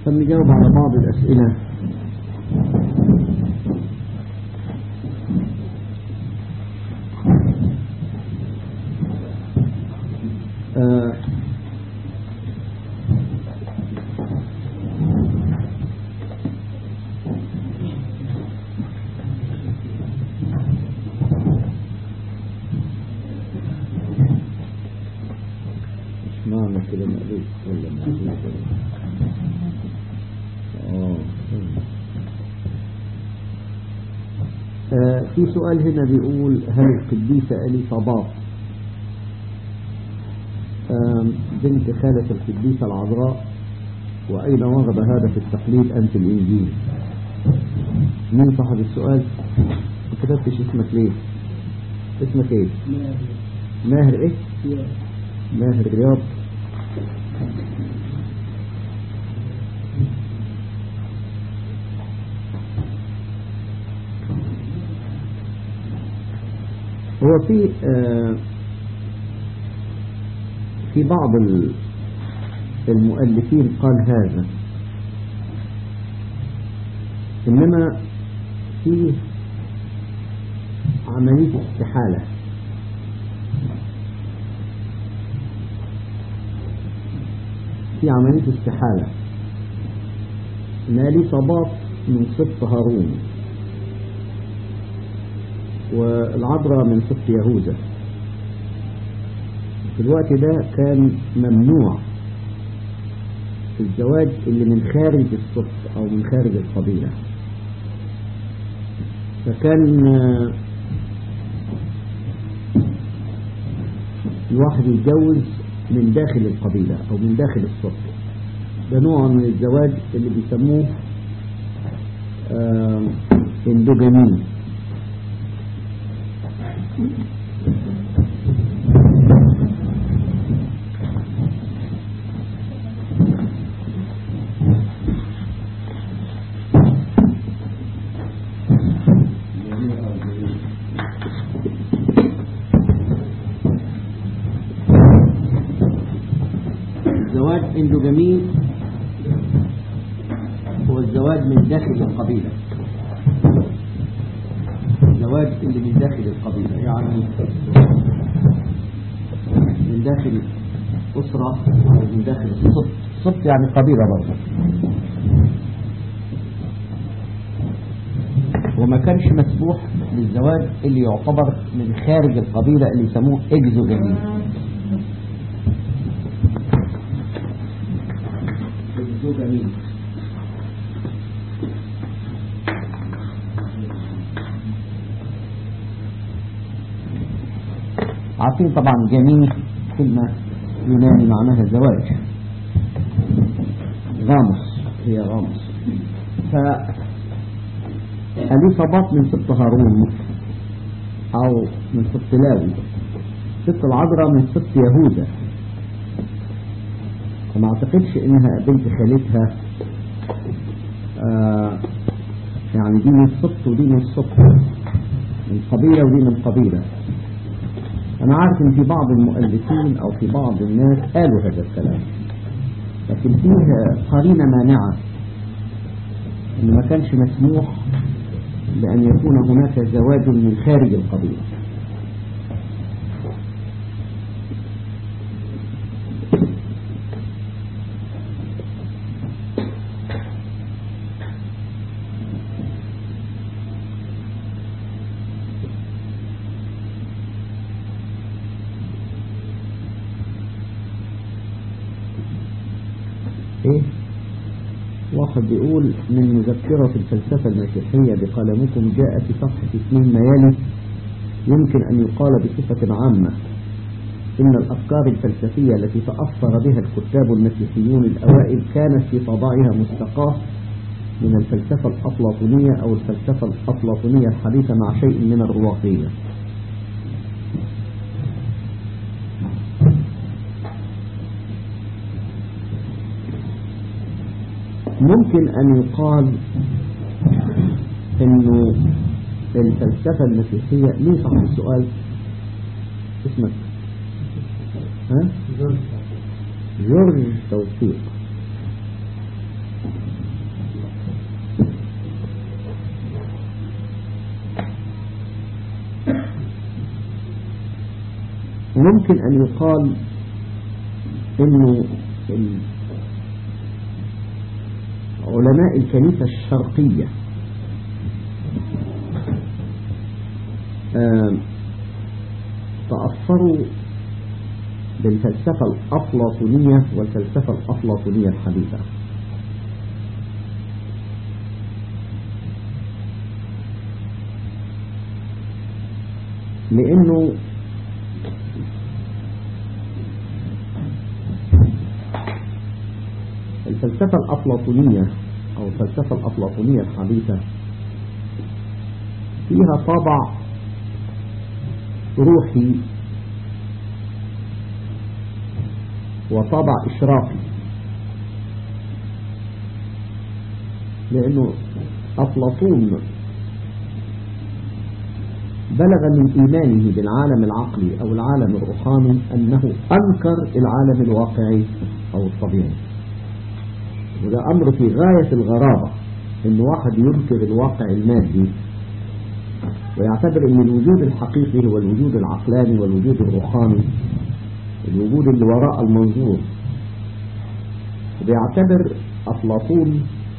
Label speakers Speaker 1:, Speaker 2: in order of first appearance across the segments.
Speaker 1: فنجاوب على بعض الأسئلة آه معنى كده مألوف ولا مألوف آه. آه في سؤال هنا بيقول هل القديسة أليصابات آم، بنت خالة القديسة العذراء وأين ورد هذا في التقليد أم في الإنجيل مين صاحب السؤال ما كتبتش اسمك ليه اسمك ايه ماهر ايه ماهر رياض هو في آه في بعض ال- المؤلفين قال هذا إنما في عملية استحالة في عملية استحالة إن اليصابات من سبط هارون والعذراء من سبط يهوذا في الوقت ده كان ممنوع الزواج اللي من خارج السبط أو من خارج القبيلة فكان آه، الواحد يتجوز من داخل القبيلة أو من داخل السبط ده نوع من الزواج اللي بيسموه آه، اندوجامي الزواج اندوجامي هو الزواج من داخل القبيلة الزواج اللي من داخل القبيلة يعني من داخل أسرة أو من داخل الصف صف يعني قبيلة برضه وما كانش مسموح للزواج اللي يعتبر من خارج القبيلة اللي يسموه اكزوجامي اكزوجامي عارفين طبعا جميل كلمة يوناني معناها زواج غامس هي غامس ف أليصابات من سبط هارون أو من سبط لاوي سبط العذراء من سبط يهوذا وما اعتقدش انها بنت خالتها آه يعني دي من السبط ودي من السبط من قبيلة ودي من قبيلة أنا عارف إن في بعض المؤلفين أو في بعض الناس قالوا هذا الكلام لكن فيه قرينة مانعة إن ما كانش مسموح بأن يكون هناك زواج من خارج القبيلة ايه واحد بيقول من مذكرة الفلسفة المسيحية بقلمكم جاء في صفحة اثنين ما يلي يمكن أن يقال بصفة عامة إن الأفكار الفلسفية التي تأثر بها الكتاب المسيحيون الأوائل كانت في طبعها مستقاة من الفلسفة الأفلاطونية أو الفلسفة الأفلاطونية الحديثة مع شيء من الرواقية ممكن أن يقال أنه الفلسفة المسيحية ليه صاحب السؤال اسمك ها جورج توفيق ممكن أن يقال إنه علماء الكنيسة الشرقية تأثروا بالفلسفة الأفلاطونية والفلسفة الأفلاطونية الحديثة لأنه الفلسفة الأفلاطونية أو الفلسفة الأفلاطونية الحديثة فيها طابع روحي وطابع إشراقي لأنه أفلاطون بلغ من إيمانه بالعالم العقلي أو العالم الروحاني أنه أنكر العالم الواقعي أو الطبيعي وده أمر في غاية الغرابة إن واحد ينكر الواقع المادي ويعتبر أن الوجود الحقيقي هو الوجود العقلاني والوجود الروحاني الوجود اللي وراء المنظور وبيعتبر أفلاطون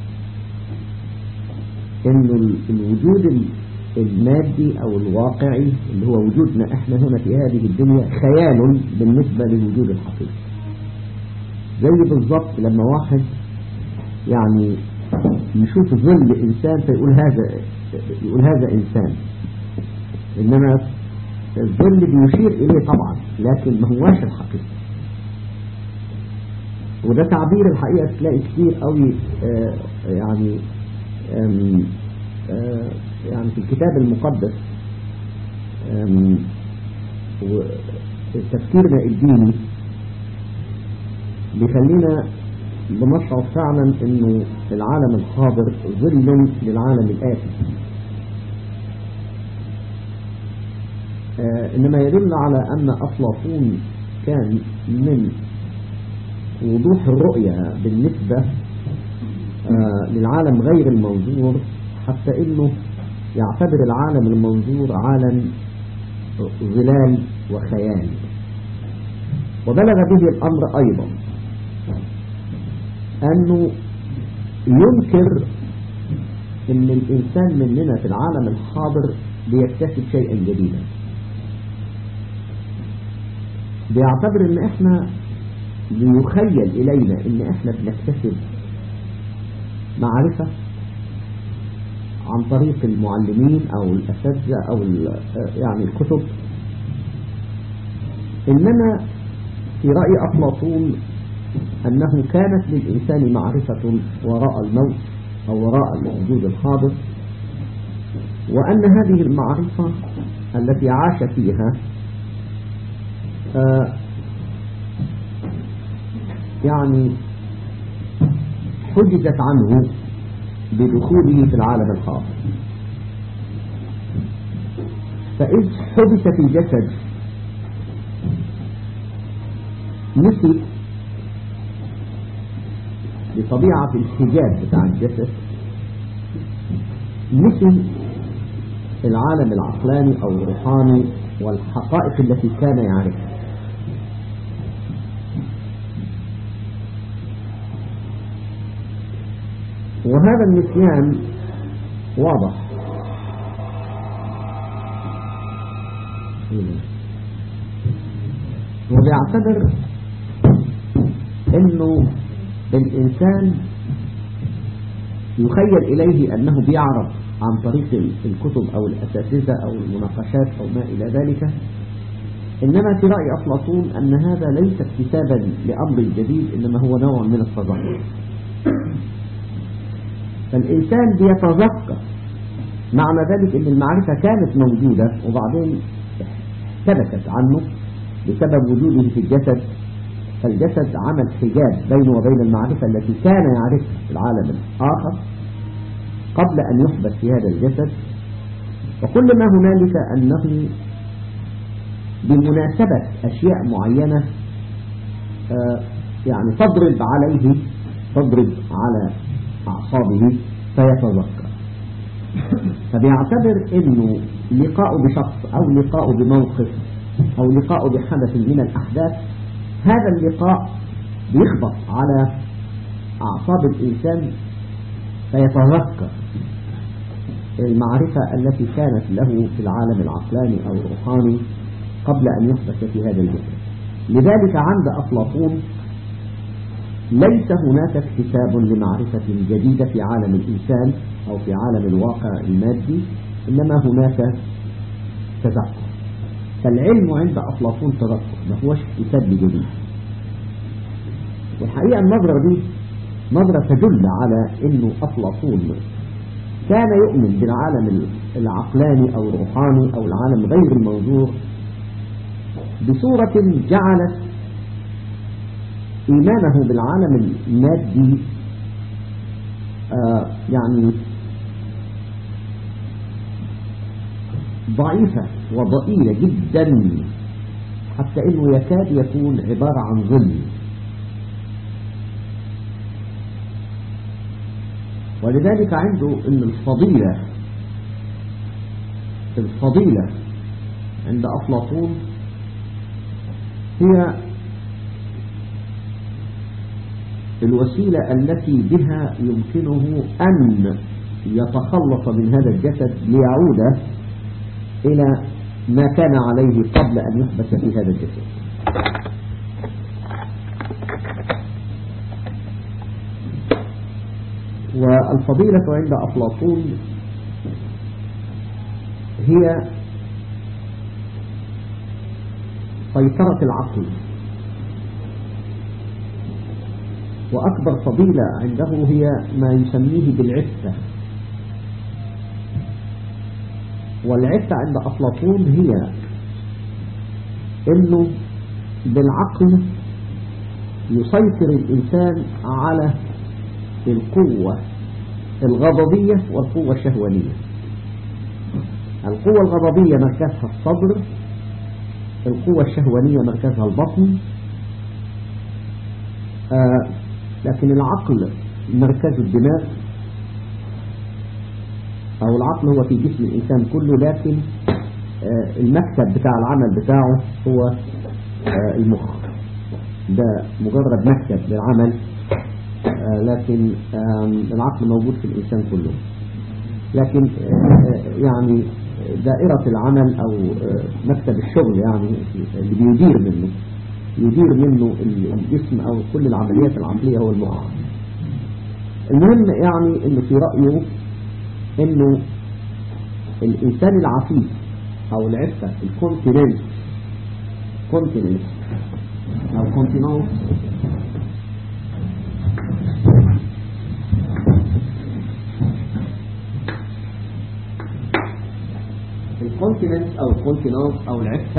Speaker 1: أن الوجود المادي أو الواقعي اللي هو وجودنا احنا هنا في هذه الدنيا خيال بالنسبة للوجود الحقيقي زي بالضبط لما واحد يعني يشوف ظل إنسان فيقول هذا يقول هذا إنسان إنما الظل بيشير إليه طبعا لكن ما هواش الحقيقة وده تعبير الحقيقة تلاقي كتير قوي آه يعني آه يعني في الكتاب المقدس تفكيرنا الديني بيخلينا بنشعر فعلا انه العالم الحاضر ظل للعالم الآتي آه إنما يدل على أن أفلاطون كان من وضوح الرؤية بالنسبة آه للعالم غير المنظور حتى إنه يعتبر العالم المنظور عالم ظلال وخيال وبلغ به الأمر أيضا أنه ينكر أن الإنسان مننا في العالم الحاضر بيكتسب شيئا جديدا بيعتبر ان احنا بيخيل الينا ان احنا بنكتسب معرفة عن طريق المعلمين او الاساتذة او يعني الكتب انما في رأي افلاطون انه كانت للانسان معرفة وراء الموت او وراء الوجود الحاضر وان هذه المعرفة التي عاش فيها آه يعني حجزت عنه بدخوله في العالم الحاضر فإذ حبس في جسد نسي بطبيعة الحجاب بتاع الجسد نسي العالم العقلاني أو الروحاني والحقائق التي كان يعرفها وهذا النسيان واضح وبيعتبر انه الانسان يخيل اليه انه بيعرف عن طريق الكتب او الاساتذه او المناقشات او ما الى ذلك انما في راي افلاطون ان هذا ليس اكتسابا لامر جديد انما هو نوع من التذكر فالإنسان بيتذكر معنى ذلك أن المعرفة كانت موجودة وبعدين احتبست عنه بسبب وجوده في الجسد فالجسد عمل حجاب بينه وبين المعرفة التي كان يعرفها في العالم الآخر قبل أن يحبس في هذا الجسد وكل ما هنالك أنه بمناسبة أشياء معينة يعني تضرب عليه تضرب على أعصابه فيتذكر فبيعتبر انه لقاء بشخص او لقاء بموقف او لقاء بحدث من الاحداث هذا اللقاء بيخبط على اعصاب الانسان فيتذكر المعرفة التي كانت له في العالم العقلاني او الروحاني قبل ان يحدث في هذا الجسد لذلك عند افلاطون ليس هناك اكتساب لمعرفة جديدة في عالم الإنسان أو في عالم الواقع المادي إنما هناك تذكر فالعلم عند أفلاطون تذكر ما هوش اكتساب جديد والحقيقة النظرة دي نظرة تدل على أنه أفلاطون كان يؤمن بالعالم العقلاني أو الروحاني أو العالم غير الموضوع بصورة جعلت إيمانه بالعالم المادي آه يعني ضعيفة وضئيلة جدا حتى انه يكاد يكون عبارة عن ظل ولذلك عنده ان الفضيلة الفضيلة عند أفلاطون هي الوسيلة التي بها يمكنه أن يتخلص من هذا الجسد ليعود إلى ما كان عليه قبل أن يحبس في هذا الجسد والفضيلة عند أفلاطون هي سيطرة العقل وأكبر فضيلة عنده هي ما يسميه بالعفة والعفة عند أفلاطون هي أنه بالعقل يسيطر الإنسان على القوة الغضبية والقوة الشهوانية القوة الغضبية مركزها الصدر القوة الشهوانية مركزها البطن آه لكن العقل مركز الدماغ أو العقل هو في جسم الإنسان كله لكن آه المكتب بتاع العمل بتاعه هو آه المخ ده مجرد مكتب للعمل لكن العقل موجود في الإنسان كله لكن يعني دائرة العمل أو مكتب الشغل يعني اللي بيدير منه يدير منه الجسم أو كل العمليات العملية هو المخ المهم يعني انه في رأيه انه الإنسان العفيف أو العفة الكونتيننس كونتيننس أو كونتيننس الكونتيننس أو الكونتيننس أو العفة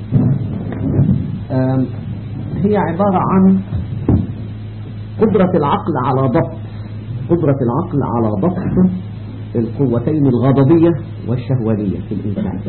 Speaker 1: هي عبارة عن قدرة العقل على ضبط قدرة العقل على ضبط القوتين الغضبية والشهوانية في الإنسان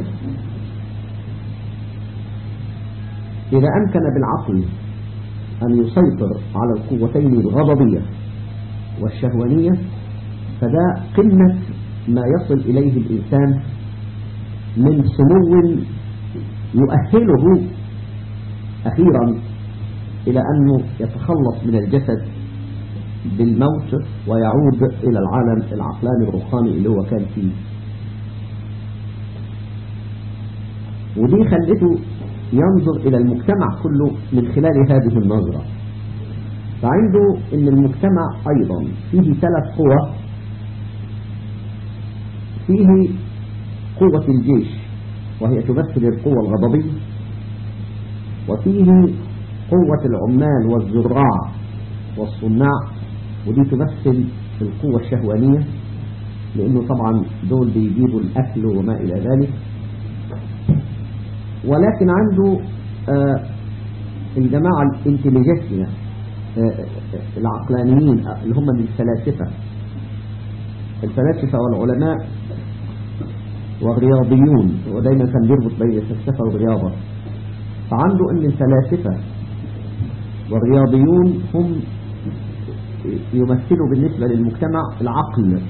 Speaker 1: إذا أمكن بالعقل أن يسيطر على القوتين الغضبية والشهوانية فده قمة ما يصل إليه الإنسان من سمو يؤهله أخيرا إلى أنه يتخلص من الجسد بالموت ويعود إلى العالم العقلاني الروحاني اللي هو كان فيه ودي خلته ينظر إلى المجتمع كله من خلال هذه النظرة فعنده أن المجتمع أيضا فيه ثلاث قوى فيه قوة الجيش وهي تمثل القوة الغضبية وفيه قوة العمال والزراع والصناع ودي تمثل القوة الشهوانية لأنه طبعا دول بيجيبوا الأكل وما إلى ذلك ولكن عنده آه الجماعة الانتليجنسية آه العقلانيين اللي هم من الفلاسفة الفلاسفة والعلماء والرياضيون ودايما كان بيربط بين الفلسفة والرياضة فعنده ان الفلاسفة والرياضيون هم يمثل بالنسبة للمجتمع العقل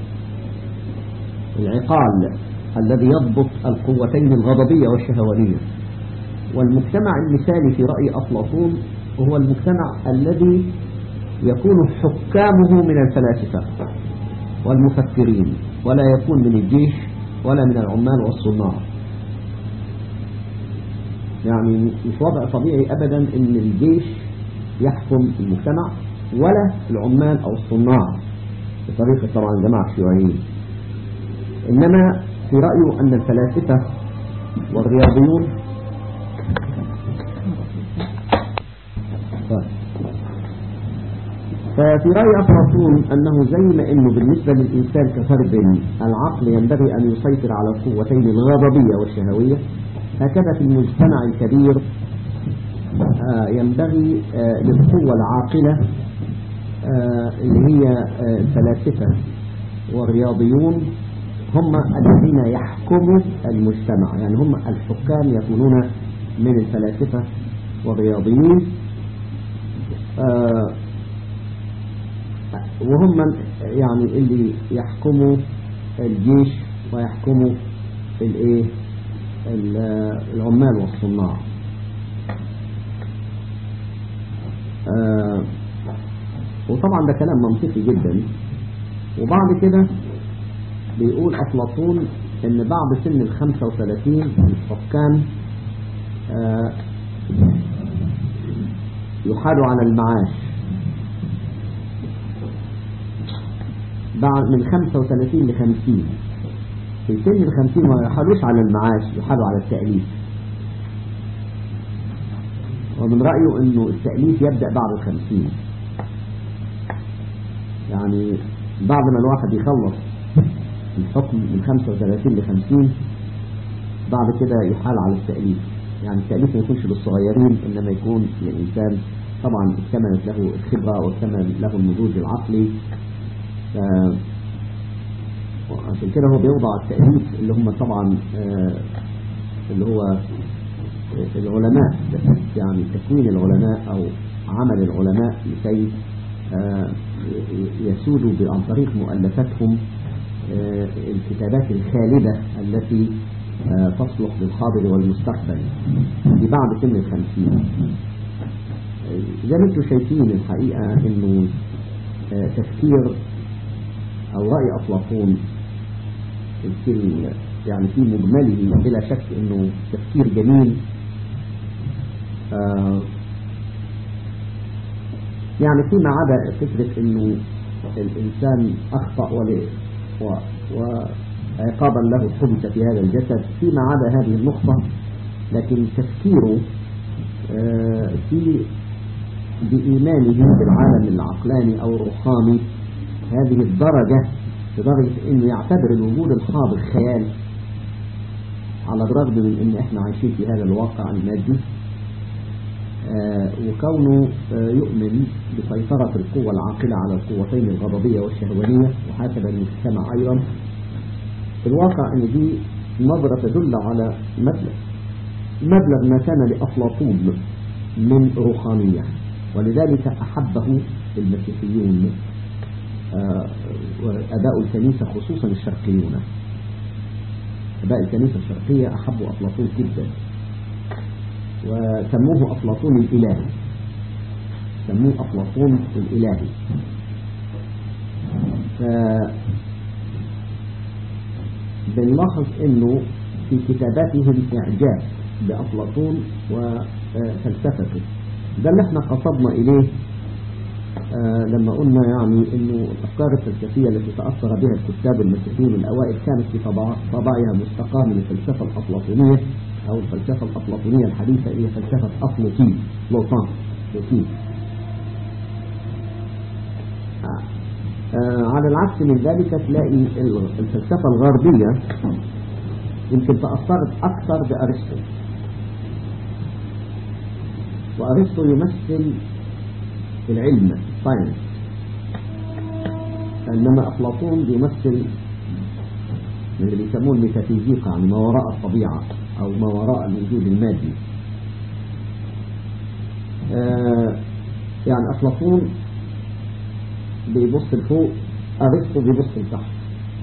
Speaker 1: العقال الذي يضبط القوتين الغضبية والشهوانية والمجتمع المثالي في رأي أفلاطون هو المجتمع الذي يكون حكامه من الفلاسفة والمفكرين ولا يكون من الجيش ولا من العمال والصناع يعني مش وضع طبيعي أبدا أن الجيش يحكم المجتمع ولا العمال أو الصناع بطريقة طبعا جماعة الشيوعيين إنما في رأيه أن الفلاسفة والرياضيون ففي رأي أفلاطون أنه زي ما أنه بالنسبة للإنسان كفرد العقل ينبغي أن يسيطر على القوتين الغضبية والشهوية هكذا في المجتمع الكبير ينبغي للقوة العاقلة اللي هي الفلاسفة والرياضيون هم الذين يحكموا المجتمع يعني هم الحكام يكونون من الفلاسفة والرياضيين وهم يعني اللي يحكموا الجيش ويحكموا الايه العمال والصناع آه وطبعا ده كلام منطقي جدا وبعد كده بيقول أفلاطون ان بعد سن ال 35 الحكام آه يحالوا على المعاش بعد من 35 ل 50 في سن ال 50 ما يحالوش على المعاش يحالوا على التأليف ومن رأيه انه التأليف يبدأ بعد ال 50 يعني بعد ما الواحد يخلص الحكم من 35 ل 50 بعد كده يحال على التأليف يعني التأليف ما يكونش للصغيرين إنما يكون للإنسان طبعا اكتملت له الخبرة واكتمل له النضوج العقلي عشان كده هو بيوضع التأليف اللي هم طبعا اللي هو العلماء يعني تكوين العلماء أو عمل العلماء لكي يسودوا عن طريق مؤلفاتهم الكتابات الخالدة التي تصلح للحاضر والمستقبل دي بعد سن الخمسين زي ما انتم شايفين الحقيقة انه تفكير او رأي افلاطون في يعني في مجمله بلا شك انه تفكير جميل يعني فيما عدا فكرة انه الانسان اخطأ وعقابا له حدث في هذا الجسد فيما عدا هذه النقطة لكن تفكيره في بإيمانه بالعالم العقلاني أو الروحاني هذه الدرجة لدرجة أنه يعتبر الوجود الحاضر خيال على الرغم من أن احنا عايشين في هذا الواقع المادي وكونه يؤمن بسيطرة القوة العاقلة على القوتين الغضبية والشهوانية وحسب المجتمع أيضا الواقع أن دي نظرة تدل على مبلغ مبلغ ما كان لأفلاطون من روحانية ولذلك أحبه المسيحيون وأداء الكنيسة خصوصا الشرقيون أداء الكنيسة الشرقية أحبوا أفلاطون جدا وسموه أفلاطون الإلهي سموه أفلاطون الإلهي ف بنلاحظ أنه في كتاباتهم إعجاب بأفلاطون وفلسفته ده اللي احنا قصدنا إليه آه لما قلنا يعني انه الافكار الفلسفيه التي تاثر بها الكتاب المسيحيين الاوائل كانت في طباعها مستقاه من الفلسفه الافلاطونيه او الفلسفه الافلاطونيه الحديثه اللي هي فلسفه افلاطين لوطان لوطين آه. آه على العكس من ذلك تلاقي الفلسفه الغربيه يمكن تاثرت اكثر بارسطو وارسطو يمثل العلم الساينس انما افلاطون بيمثل اللي بيسموه الميتافيزيقا يعني ما وراء الطبيعه او ما وراء الوجود المادي آه يعني افلاطون بيبص لفوق أرسطو بيبص لتحت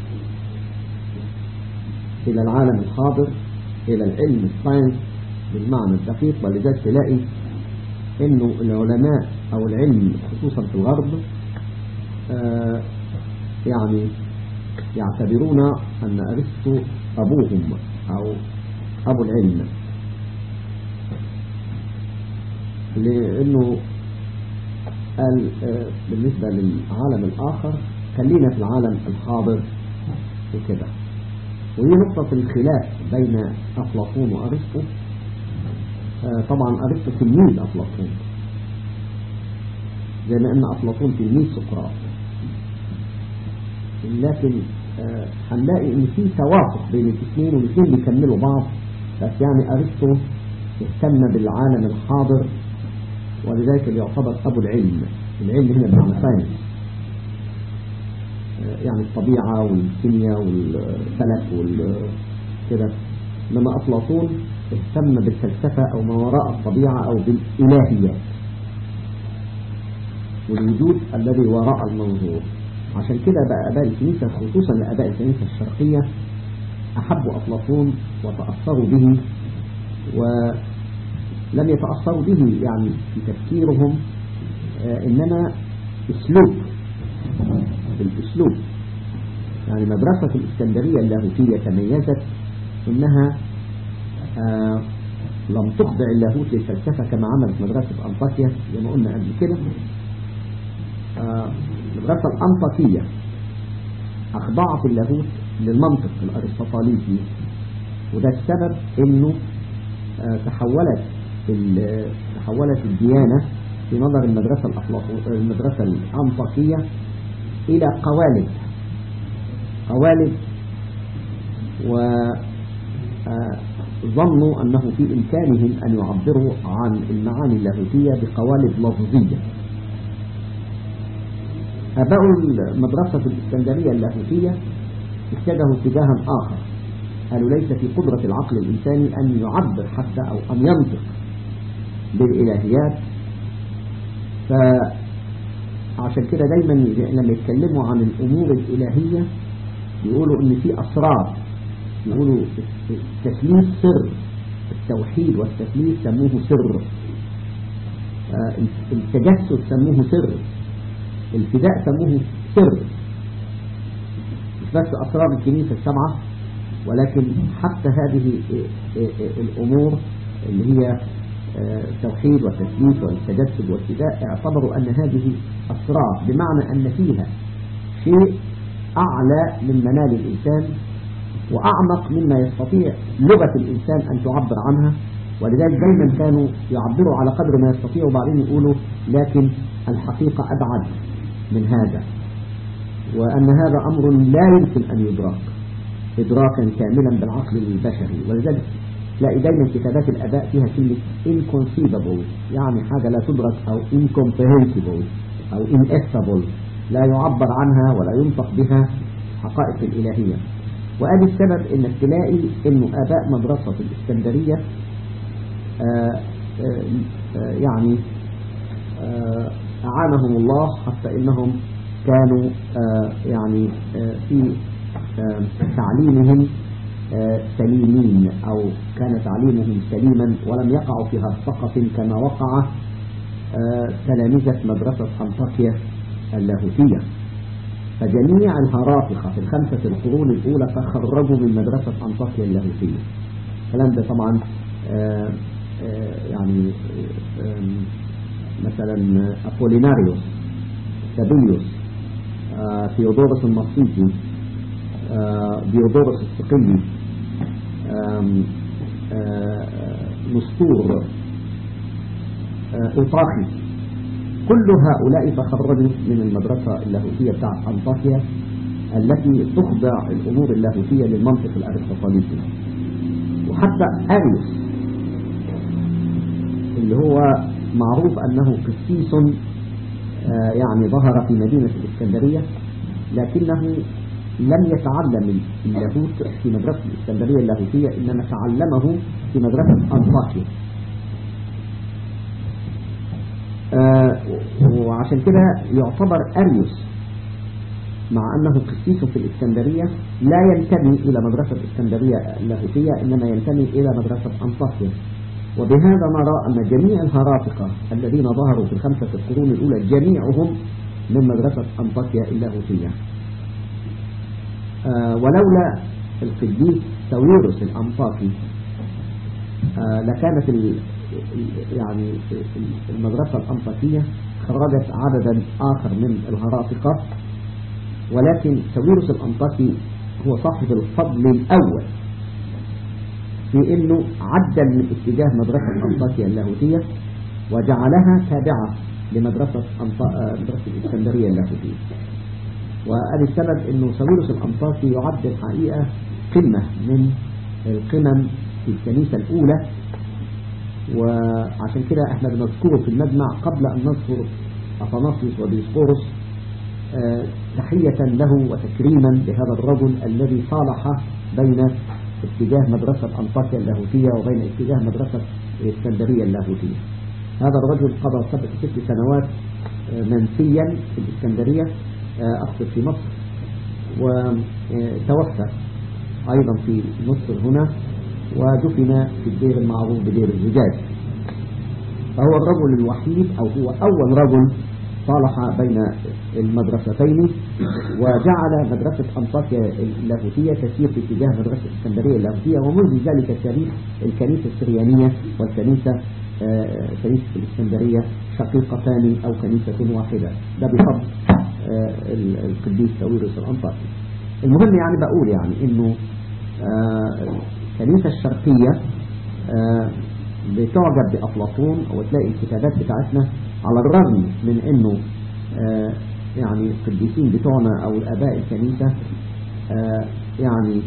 Speaker 1: إلى العالم الحاضر إلى العلم الساينس بالمعنى الدقيق ولذلك تلاقي إنه العلماء أو العلم خصوصا في الغرب آه يعني يعتبرون أن أرسطو أبوهم أو أبو العلم لأنه قال بالنسبة للعالم الآخر خلينا في العالم الحاضر وكده ودي نقطة الخلاف بين أفلاطون وأرسطو طبعا أرسطو تلميذ أفلاطون زي ما أن أفلاطون تلميذ سقراط لكن هنلاقي ان في توافق بين الاثنين والاثنين بيكملوا بعض بس يعني ارسطو اهتم بالعالم الحاضر ولذلك يعتبر ابو العلم العلم هنا بمعنى ساينس يعني الطبيعة والكيمياء والفلك وكده انما افلاطون اهتم بالفلسفة او ما وراء الطبيعة او بالالهيات والوجود الذي وراء المنظور عشان كده بقى أباء الكنيسة خصوصا لأباء الكنيسة الشرقية أحبوا أفلاطون وتأثروا به ولم يتأثروا به يعني في تفكيرهم آه إنما أسلوب الأسلوب يعني مدرسة الإسكندرية اللاهوتية تميزت إنها آه لم تخضع اللاهوت للفلسفة كما عملت مدرسة أنطاكيا زي ما قلنا قبل كده آه المدرسة الأنطاكية أخضعت اللاهوت للمنطق الأرسطاليسي وده السبب إنه آه تحولت تحولت الديانة في نظر المدرسة المدرسة الأنطاكية إلى قوالب قوالب وظنوا أنه في إمكانهم أن يعبروا عن المعاني اللاهوتية بقوالب لفظية أباء المدرسة الإسكندرية اللاهوتية اتجهوا اتجاها آخر قالوا ليس في قدرة العقل الإنساني أن يعبر حتى أو أن ينطق بالإلهيات فعشان كده دايما لما يتكلموا عن الأمور الإلهية يقولوا إن في أسرار يقولوا التثليث سر التوحيد والتثليث سموه سر التجسد سموه سر الفداء سموه سر مش بس أسرار الكنيسة السبعة ولكن حتى هذه الأمور اللي هي التوحيد والتثليث والتجسد والفداء اعتبروا أن هذه أسرار بمعنى أن فيها شيء أعلى من منال الإنسان وأعمق مما يستطيع لغة الإنسان أن تعبر عنها ولذلك دايما كانوا يعبروا على قدر ما يستطيعوا وبعدين يقولوا لكن الحقيقة أبعد من هذا وأن هذا أمر لا يمكن أن يدرك إدراكا كاملا بالعقل البشري ولذلك تلاقي دايما كتابات الآباء فيها كلمة inconceivable يعني حاجة لا تدرك أو incomprehensible أو ineffable لا يعبر عنها ولا ينطق بها حقائق الإلهية وأدي السبب إنك تلاقي إنه آباء مدرسة الإسكندرية آآ آآ يعني آآ أعانهم الله حتى إنهم كانوا يعني في تعليمهم سليمين أو كان تعليمهم سليما ولم يقعوا في هرطقة كما وقع تلامذة مدرسة أنطاكيا اللاهوتية فجميع الهرافقة في الخمسة القرون الأولى تخرجوا من مدرسة أنطاكيا اللاهوتية الكلام ده طبعا آآ آآ يعني مثلا أبوليناريوس سابيليوس ثيودورس النصيطي ديودورس السقلي نسطور إيطاخي كل هؤلاء تخرجوا من المدرسة اللاهوتية بتاعت أنطاكيا التي تخضع الأمور اللاهوتية للمنطق الأرسطاليسي وحتى أريوس اللي هو معروف أنه قسيس يعني ظهر في مدينة الإسكندرية لكنه لم يتعلم اللاهوت في مدرسة الإسكندرية اللاهوتية إنما تعلمه في مدرسة أنطاكيا وعشان كده يعتبر أريوس مع أنه قسيس في الإسكندرية لا ينتمي إلى مدرسة الإسكندرية اللاهوتية إنما ينتمي إلى مدرسة أنطاكيا وبهذا نرى أن جميع الهرافقة الذين ظهروا في الخمسة القرون الأولى جميعهم من مدرسة أنطاكيا اللاهوتية آه ولولا القديس ساويرس الأنطاكي آه لكانت يعني المدرسة الأنطاكية خرجت عددا آخر من الهرافقة ولكن ساويرس الأنطاكي هو صاحب الفضل الأول في أنه عدل من اتجاه مدرسة أنطاكيا اللاهوتية وجعلها تابعة لمدرسة مدرسة الإسكندرية اللاهوتية وقال السبب أنه ساويرس الأنطاكي يعد الحقيقة قمة من القمم في الكنيسة الأولى وعشان كده احنا بنذكره في المجمع قبل أن نذكر أثناسيوس وديسقورس أه تحية له وتكريما لهذا الرجل الذي صالح بين اتجاه مدرسة أنطاكيا اللاهوتية وبين اتجاه مدرسة الإسكندرية اللاهوتية هذا الرجل قضى سبع ست سنوات منسيا في الإسكندرية أقصد في مصر وتوفى أيضا في مصر هنا ودفن في الدير المعروف بدير الزجاج فهو الرجل الوحيد أو هو أول رجل صالح بين المدرستين وجعل مدرسة أنطاكيا اللاهوتية تسير في اتجاه مدرسة الإسكندرية اللاهوتية ومنذ ذلك التاريخ الكنيسة السريانية والكنيسة آه كنيسة الإسكندرية شقيقتان أو كنيسة واحدة ده بفضل آه القديس ساويرس الأنطاكي المهم يعني بقول يعني إنه آه الكنيسة الشرقية بتعجب بأفلاطون وتلاقي الكتابات بتاعتنا على الرغم من انه آه يعني القديسين بتوعنا او الاباء الكنيسة آه يعني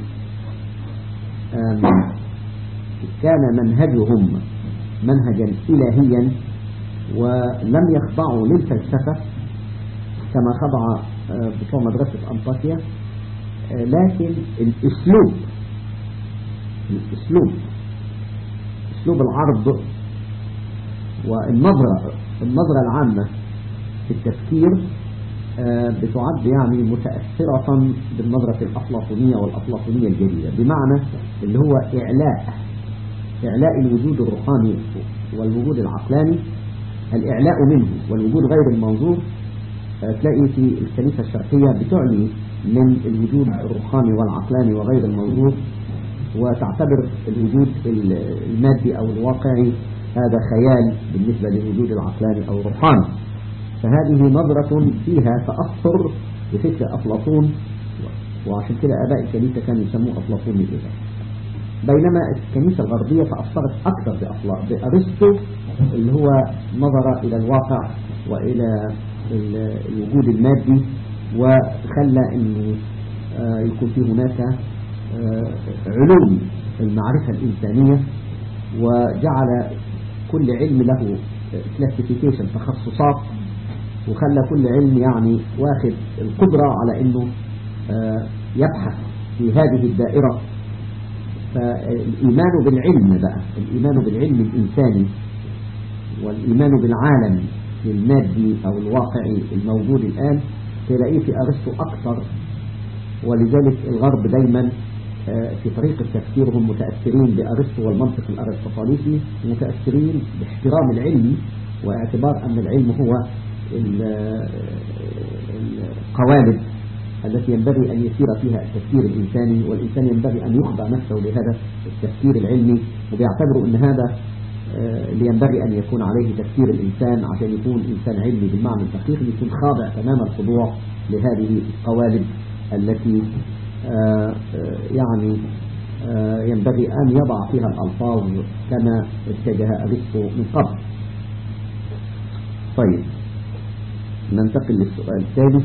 Speaker 1: كان منهجهم منهجا الهيا ولم يخضعوا للفلسفة كما خضع آه بتوع مدرسة انطاكيا لكن الاسلوب الاسلوب اسلوب العرض والنظرة النظرة العامة في التفكير بتعد يعني متأثرة بالنظرة الأفلاطونية والأفلاطونية الجديدة بمعنى اللي هو إعلاء إعلاء الوجود الروحاني والوجود العقلاني الإعلاء منه والوجود غير المنظور تلاقي في الكنيسة الشرقية بتعلي من الوجود الروحاني والعقلاني وغير المنظور وتعتبر الوجود المادي أو الواقعي هذا خيال بالنسبة للوجود العقلاني أو الروحاني فهذه نظرة فيها تأثر بفكر أفلاطون وعشان كده آباء الكنيسة كانوا يسموه أفلاطون الإله بينما الكنيسة الغربية تأثرت أكثر بأرسطو اللي هو نظر إلى الواقع وإلى الوجود المادي وخلى أنه يكون في هناك علوم المعرفة الإنسانية وجعل كل علم له كلاسيفيكيشن تخصصات وخلى كل علم يعني واخد القدرة على انه يبحث في هذه الدائرة فالإيمان بالعلم بقى الإيمان بالعلم الإنساني والإيمان بالعالم المادي أو الواقعي الموجود الآن تلاقيه في أرسطو أكثر ولذلك الغرب دايما في طريقة تفكيرهم متأثرين بأرسطو والمنطق الأرسطاليسي متأثرين باحترام العلم واعتبار أن العلم هو القوالب التي ينبغي أن يسير فيها التفكير الإنساني والإنسان ينبغي أن يخضع نفسه لهذا التفكير العلمي وبيعتبروا أن هذا اللي ينبغي أن يكون عليه تفكير الإنسان عشان يكون إنسان علمي بالمعنى الدقيق يكون خاضع تمام الخضوع لهذه القوالب التي آآ آآ يعني آآ ينبغي أن يضع فيها الألفاظ كما اتجه أرسطو من قبل طيب ننتقل للسؤال الثالث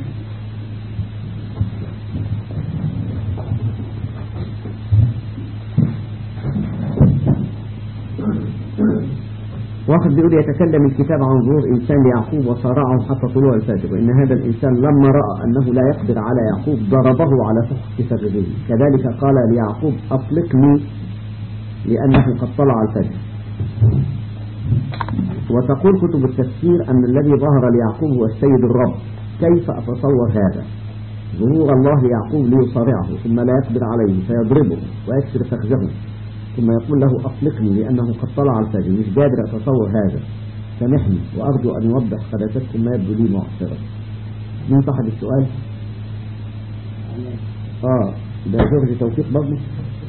Speaker 1: واحد بيقول يتكلم الكتاب عن ظهور إنسان ليعقوب وصارعه حتى طلوع الفجر وإن هذا الإنسان لما رأى أنه لا يقدر على يعقوب ضربه على فخذ فخذه كذلك قال ليعقوب أطلقني لأنه قد طلع الفجر وتقول كتب التفسير أن الذي ظهر ليعقوب هو السيد الرب كيف أتصور هذا ظهور الله ليعقوب ليصارعه ثم لا يقدر عليه فيضربه ويكسر فخذه ثم يقول له أطلقني لأنه قد طلع الفجر مش قادر أتصور هذا سامحني وأرجو أن يوضح قداستكم ما يبدو لي معصرا مين صاحب السؤال؟ آه ده جورج توفيق برضه؟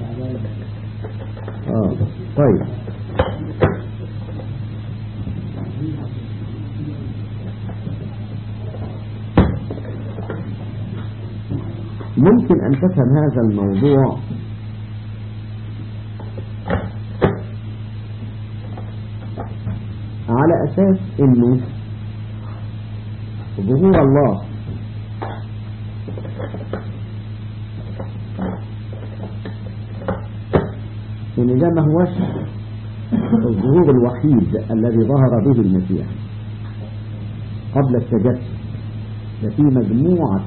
Speaker 1: آه طيب ممكن أن تفهم هذا الموضوع على أساس أنه ظهور الله إن ده ما هوش الظهور الوحيد الذي ظهر به المسيح قبل التجسد ده في مجموعة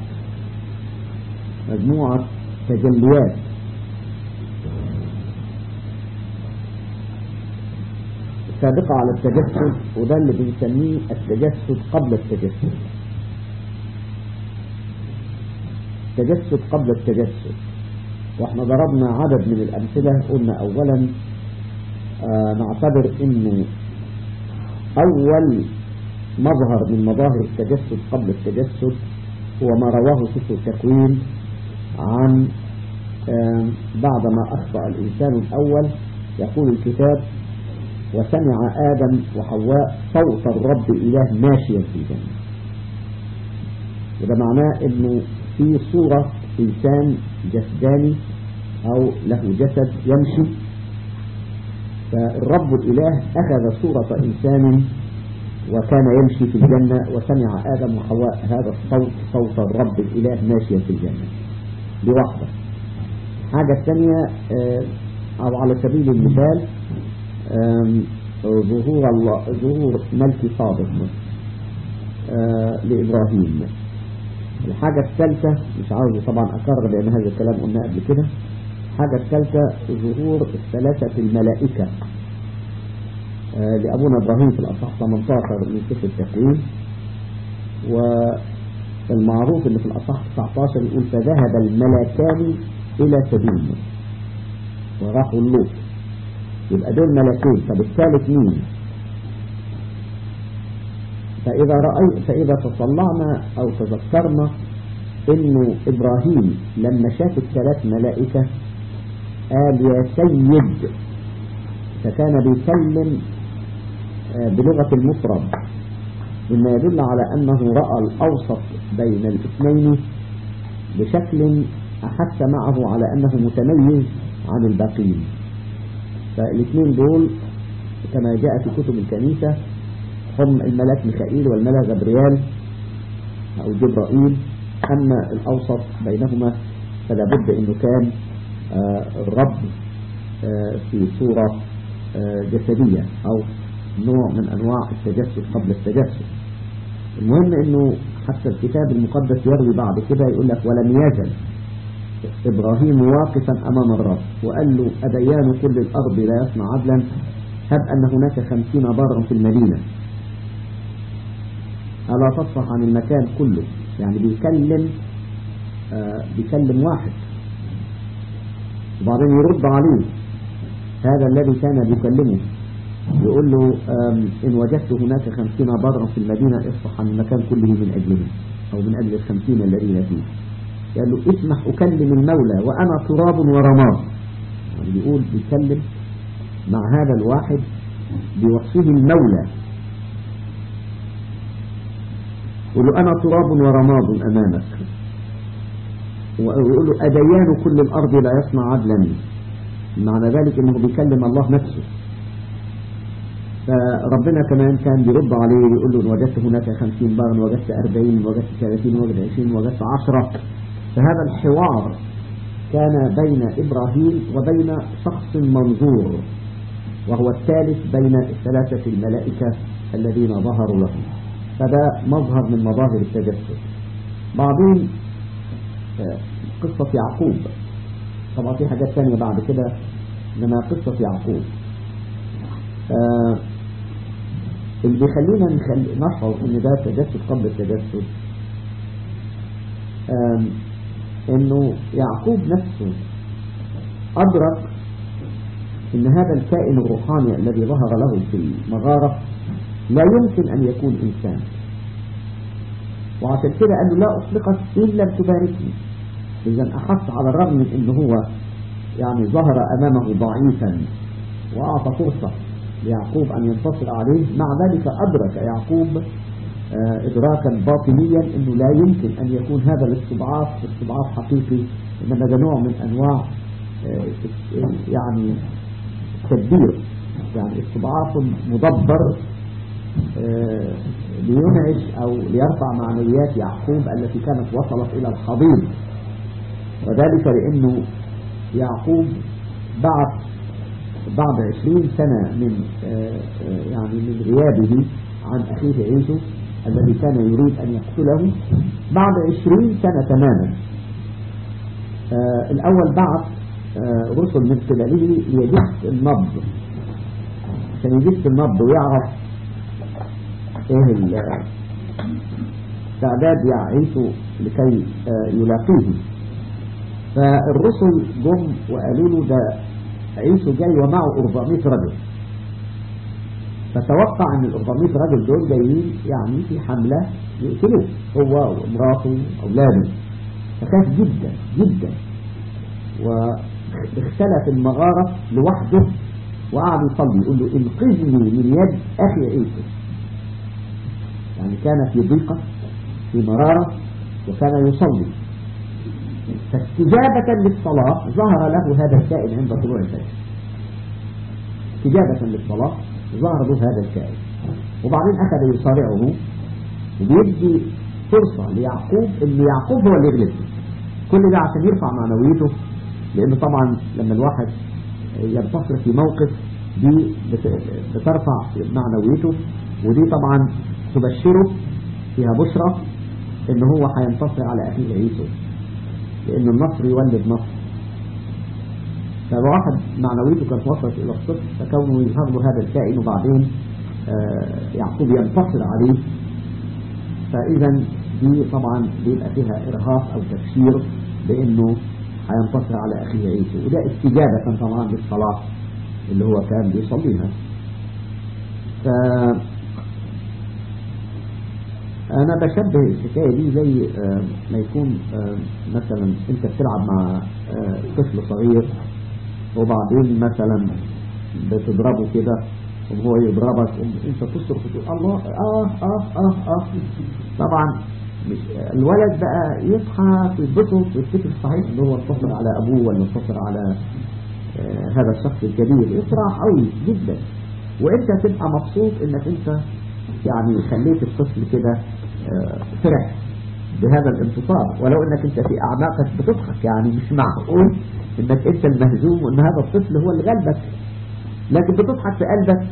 Speaker 1: مجموعة تجليات سابقة على التجسد وده اللي بنسميه التجسد قبل التجسد التجسد قبل التجسد واحنا ضربنا عدد من الأمثلة قلنا أولا آه نعتبر انه أول مظهر من مظاهر التجسد قبل التجسد هو ما رواه سفر التكوين عن بعدما أخطأ الإنسان الأول يقول الكتاب وسمع آدم وحواء صوت الرب إله ماشيا في الجنة وده معناه أنه في صورة إنسان جسداني أو له جسد يمشي فالرب الإله أخذ صورة إنسان وكان يمشي في الجنة وسمع آدم وحواء هذا الصوت صوت الرب الإله ماشيا في الجنة بوحدة حاجة ثانية أو على سبيل المثال ظهور الله ظهور ملك صادق لإبراهيم الحاجة الثالثة مش عاوز طبعا أكرر لأن هذا الكلام قلنا قبل كده الحاجة الثالثة ظهور الثلاثة الملائكة لأبونا إبراهيم في الأصحاح 18 من سفر التكوين والمعروف اللي في الأصحاح 19 يقول فذهب الملكان إلى سبيل وراحوا اللوط يبقى دول ملكين طب الثالث مين فإذا رأي فإذا تطلعنا أو تذكرنا إنه إبراهيم لما شاف الثلاث ملائكة قال يا سيد فكان بيسلم بلغة المفرد مما يدل على أنه رأى الأوسط بين الاثنين بشكل أحس معه على أنه متميز عن الباقين فالاثنين دول كما جاء في كتب الكنيسة هم الملاك ميخائيل والملاك جبريال أو جبرائيل أما الأوسط بينهما فلا بد أنه كان الرب في صورة جسدية أو نوع من أنواع التجسد قبل التجسد المهم أنه حتى الكتاب المقدس يروي بعد كده يقول لك ولم يزل إبراهيم واقفا أمام الرب وقال له أديان كل الأرض لا يصنع عدلا هب أن هناك خمسين بارا في المدينة ألا تصفح عن المكان كله يعني بيكلم آه بيكلم واحد وبعدين يرد عليه هذا الذي كان بيكلمه يقول له إن وجدت هناك خمسين برا في المدينة اصفح عن المكان كله من أجلهم أو من أجل الخمسين الذين فيه قال له اسمح أكلم المولى وأنا تراب ورماد يعني بيقول بيتكلم مع هذا الواحد بوصفه المولى يقول له أنا تراب ورماد أمامك ويقول له أديان كل الأرض لا يصنع عدلا معنى ذلك أنه بيكلم الله نفسه فربنا كمان كان بيرد عليه يقول له وجدت هناك خمسين بارا وجدت أربعين وجدت ثلاثين وجدت عشرين وجدت عشرة فهذا الحوار كان بين إبراهيم وبين شخص منظور وهو الثالث بين الثلاثة الملائكة الذين ظهروا له فده مظهر من مظاهر التجسد بعدين قصة يعقوب طبعا في حاجات ثانية بعد كده لما قصة يعقوب اللي بيخلينا نخلي نشعر ان ده تجسد قبل التجسد آم، انه يعقوب نفسه ادرك ان هذا الكائن الروحاني الذي ظهر له في المغارة لا يمكن ان يكون انسان وعشان كده قال له لا اطلقك الا تباركني اذا اخذت على الرغم من انه هو يعني ظهر امامه ضعيفا واعطى فرصة ليعقوب ان ينتصر عليه مع ذلك ادرك يعقوب آه، ادراكا باطنيا انه لا يمكن ان يكون هذا الاستضعاف استضعاف حقيقي انما ده نوع من انواع آه، يعني تدبير يعني استضعاف مدبر آه، لينعش او ليرفع معنويات يعقوب التي كانت وصلت الى الحضيض وذلك لانه يعقوب بعد بعد عشرين سنة من آه، آه، يعني من غيابه عن أخيه عيسو الذي كان يريد أن يقتله بعد عشرين سنة تماما آه، الأول بعث آه، رسل من خلاله ليجس النبض عشان يجس النبض ويعرف ايه ال- استعداد يعيسو لكي آه، يلاقيه فالرسل جم وقالوا له ده عيسو جاي ومعه 400 رجل فتوقع ان ال 400 رجل دول جايين يعني في حملة يقتلوه هو ومراته واولاده فخاف جدا جدا واختلف المغارة لوحده وقعد يصلي يقول له انقذني من يد اخي عيسو يعني كان في ضيقة في مرارة وكان يصلي فاستجابة للصلاة ظهر له هذا الكائن عند طلوع الفجر استجابة للصلاة ظهر له هذا الكائن وبعدين أخذ يصارعه وبيدي فرصة ليعقوب ان يعقوب هو اللي يغلبه كل ده عشان يرفع معنويته لأنه طبعا لما الواحد ينتصر في موقف دي بت- بترفع معنويته ودي طبعا تبشره فيها بشرة ان هو هينتصر على أخيه عيسو لأن النصر يولد نصر فواحد معنويته كانت وصلت إلى الصفر فكونه يظهر له هذا الكائن وبعدين آه، يعقوب ينتصر عليه فإذا دي طبعا بيبقى فيها إرهاق أو تبشير بأنه هينتصر على أخيه عيسو وده استجابة طبعا للصلاة اللي هو كان بيصليها ف أنا بشبه الحكاية دي زي آه، ما يكون آه، مثلا أنت بتلعب مع آه، طفل صغير وبعدين مثلا بتضربه كده وهو يضربك انت تصرخ وتقول الله اه اه اه اه طبعا مش- الولد بقى يضحك ويتبسط ويفتكر صحيح ان هو انتصر على ابوه ولا انتصر على آه، هذا الشخص الكبير يفرح قوي جدا وانت تبقى مبسوط انك انت يعني خليت الطفل كده آه، فرح بهذا الانتصار ولو انك انت في اعماقك بتضحك يعني مش معقول انك انت المهزوم وان هذا الطفل هو اللي غلبك لكن بتضحك في قلبك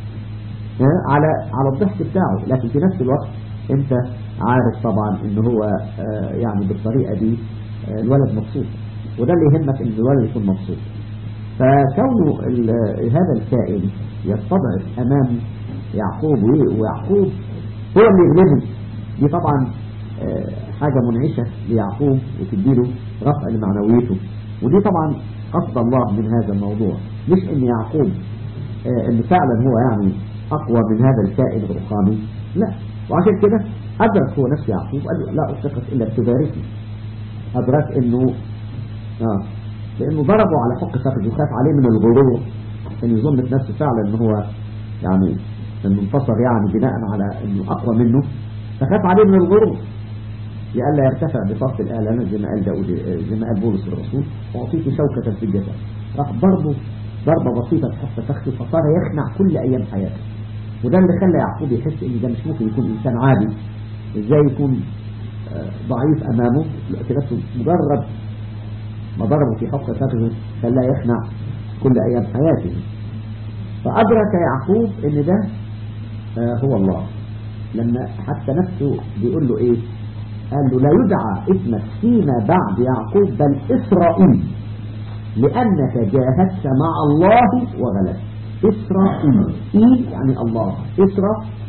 Speaker 1: آه، على على الضحك بتاعه لكن في نفس الوقت انت عارف طبعا ان هو آه، يعني بالطريقة دي آه، الولد مبسوط وده اللي يهمك ان الولد يكون مبسوط فكونه ال- هذا الكائن يستضعف امام يعقوب وي- ويعقوب هو اللي يغلبه دي طبعا آه، حاجة منعشة ليعقوب وتديله رفع لمعنويته ودي طبعا قصد الله من هذا الموضوع مش ان يعقوب آه، ان فعلا هو يعني اقوى من هذا الكائن الروحاني لا وعشان كده ادرك هو نفسه يعقوب قال له لا اثقك الا بتباركني ادرك انه اه لانه ضربه على حق فخذ وخاف عليه من الغرور كان يظن في نفسه فعلا ان هو يعني انه انتصر يعني بناء على انه اقوى منه فخاف عليه من الغرور لئلا يرتفع بصف الآلام زي ما قال داود زي ما قال بولس الرسول واعطيت شوكة في الجسد راح ضربه ضربة بسيطة تحت فخذه فصار يخنع كل أيام حياته وده اللي خلى يعقوب يحس ان ده مش ممكن يكون انسان عادي ازاي يكون آه، ضعيف امامه في نفسه مجرد ما ضربه في حق فخذه خلاه يخنع كل ايام حياته فادرك يعقوب ان ده آه، هو الله لما حتى نفسه بيقول له ايه قال له لا يدعى اسمك فيما بعد يعقوب بل إسرائيل لأنك جاهدت مع الله وغلبت إسرائيل إيه يعني الله إسرا